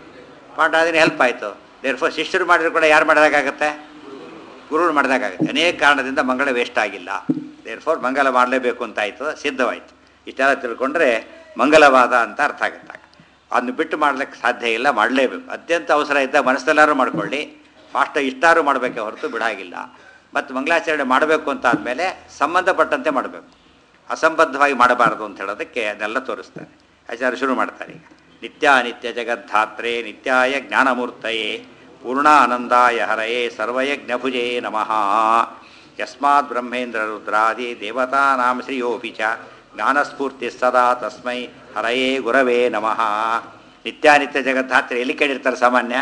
ಪಾಂಡರಾಜನ ಹೆಲ್ಪ್ ಆಯಿತು ದೇರ್ಫೋ ಶಿಷ್ಯರು ಮಾಡಿದ್ರು ಕೂಡ ಯಾರು ಮಾಡಿದಾಗತ್ತೆ ಗುರುಗಳು ಮಾಡಿದಾಗತ್ತೆ ಅನೇಕ ಕಾರಣದಿಂದ ಮಂಗಳ ವೇಸ್ಟ್ ಆಗಿಲ್ಲ ದೇರ್ಫೋರ್ ಮಂಗಲ ಮಾಡಲೇಬೇಕು ಅಂತಾಯಿತು ಸಿದ್ಧವಾಯಿತು ಇಷ್ಟೆಲ್ಲ ತಿಳ್ಕೊಂಡ್ರೆ ಮಂಗಲವಾದ ಅಂತ ಅರ್ಥ ಆಗುತ್ತೆ ಅದನ್ನು ಬಿಟ್ಟು ಮಾಡ್ಲಿಕ್ಕೆ ಸಾಧ್ಯ ಇಲ್ಲ ಮಾಡಲೇಬೇಕು ಅತ್ಯಂತ ಅವಸರ ಇದ್ದಾಗ ಮನಸ್ಸೆಲ್ಲಾರು ಮಾಡ್ಕೊಳ್ಳಿ ಫಾಸ್ಟ್ ಇಷ್ಟಾರು ಮಾಡಬೇಕೆ ಹೊರತು ಬಿಡಾಗಿಲ್ಲ ಮತ್ತು ಮಂಗಳಾಚರಣೆ ಮಾಡಬೇಕು ಅಂತ ಆದಮೇಲೆ ಸಂಬಂಧಪಟ್ಟಂತೆ ಮಾಡಬೇಕು ಅಸಂಬದ್ಧವಾಗಿ ಮಾಡಬಾರದು ಅಂತ ಹೇಳೋದಕ್ಕೆ ಅದನ್ನೆಲ್ಲ ತೋರಿಸ್ತಾರೆ ಆಚಾರ್ಯ ಶುರು ಮಾಡ್ತಾರೆ ಈಗ ನಿತ್ಯಾನಿತ್ಯ ಜಗದ್ಧಾತ್ರೆ ನಿತ್ಯಾಯ ಜ್ಞಾನಮೂರ್ತಯೇ ಪೂರ್ಣಾನಂದಾಯ ಹರಯೇ ಸರ್ವಯಜ್ಞಭುಜೇ ನಮಃ ಯಸ್ಮಾತ್ ಬ್ರಹ್ಮೇಂದ್ರ ರುದ್ರಾದಿ ದೇವತಾನಾಂ ಶ್ರಿಯೋಪಿ ಚ ಜ್ಞಾನಸ್ಫೂರ್ತಿ ಸದಾ ತಸ್ಮೈ ಹರಯೇ ಗುರವೇ ನಮಃ ನಿತ್ಯಾನಿತ್ಯ ಜಗದ್ಧಾತ್ರೆ ಎಲ್ಲಿ ಕೇಳಿರ್ತಾರೆ ಸಾಮಾನ್ಯ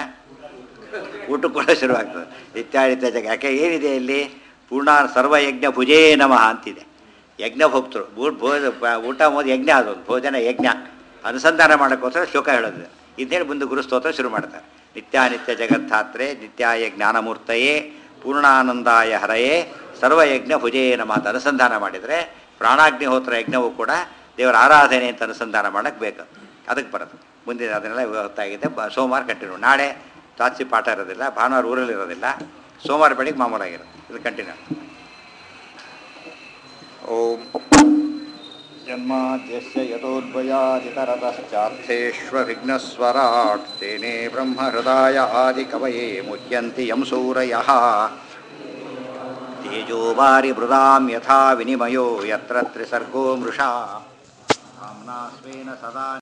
ಊಟ ಕೂಡ ಶುರುವಾಗ್ತದೆ ನಿತ್ಯಾನಿತ್ಯ ಜಗ ಯಾಕೆ ಏನಿದೆ ಇಲ್ಲಿ ಪೂರ್ಣ ಸರ್ವಯಜ್ಞ ಭುಜೇ ನಮಃ ಅಂತಿದೆ ಯಜ್ಞ ಭೋಕ್ತರು ಊಟ ಭೋಜ ಪ- ಊಟ ಮೋದಿ ಯಜ್ಞ ಅದೊಂದು ಭೋಜನ ಯಜ್ಞ ಅನುಸಂಧಾನ ಮಾಡೋಕ್ಕೋಸ್ಕರ ಶ್ಲೋಕ ಹೇಳೋದು ಇದೇನು ಮುಂದೆ ಗುರುಸ್ತೋತ್ರ ಶುರು ಮಾಡ್ತಾರೆ ನಿತ್ಯಾನಿತ್ಯ ಜಗದ್ಧಾತ್ರೆ ನಿತ್ಯಾಯ ಜ್ಞಾನಮೂರ್ತಯೇ ಪೂರ್ಣಾನಂದಾಯ ಹರಯೇ ಸರ್ವಯಜ್ಞ ಭುಜೇ ನಮಃ ಅಂತ ಅನುಸಂಧಾನ ಮಾಡಿದರೆ ಪ್ರಾಣಾಗ್ನಿಹೋತ್ರ ಯಜ್ಞವೂ ಕೂಡ ದೇವರ ಆರಾಧನೆ ಅಂತ ಅನುಸಂಧಾನ ಮಾಡೋಕ್ಕೆ ಬೇಕು ಅದಕ್ಕೆ ಬರೋದು ಮುಂದಿನ ಅದನ್ನೆಲ್ಲ ಗೊತ್ತಾಗಿದೆ ಬ ಸೋಮವಾರ ಕಂಟಿನ್ಯೂ ನಾಳೆ ಚಾಚಿ ಪಾಠ ಇರೋದಿಲ್ಲ ಭಾನುವಾರ ಊರಲ್ಲಿ ಇರೋದಿಲ್ಲ ಸೋಮವಾರ ಬೆಳಿಗ್ಗೆ ಮಾಮೂಲಾಗಿರುತ್ತೆ ಇದು ಕಂಟಿನ್ಯೂ ಓಂ ಜನ್ಮಾದ್ಯಸ್ಯ ಯತೋದ್ಭಯಾದಿತರತಶ್ಚಾರ್ಥೇष्वभिघ्नस्वराट् तेने ब्रह्महृदाय आदिकवये मुह्यन्ति यं सूरयः तेजो वारिमृदां यथा विनिमयो यत्र त्रिसर्गो मृषा धाम्ना स्वेन सदा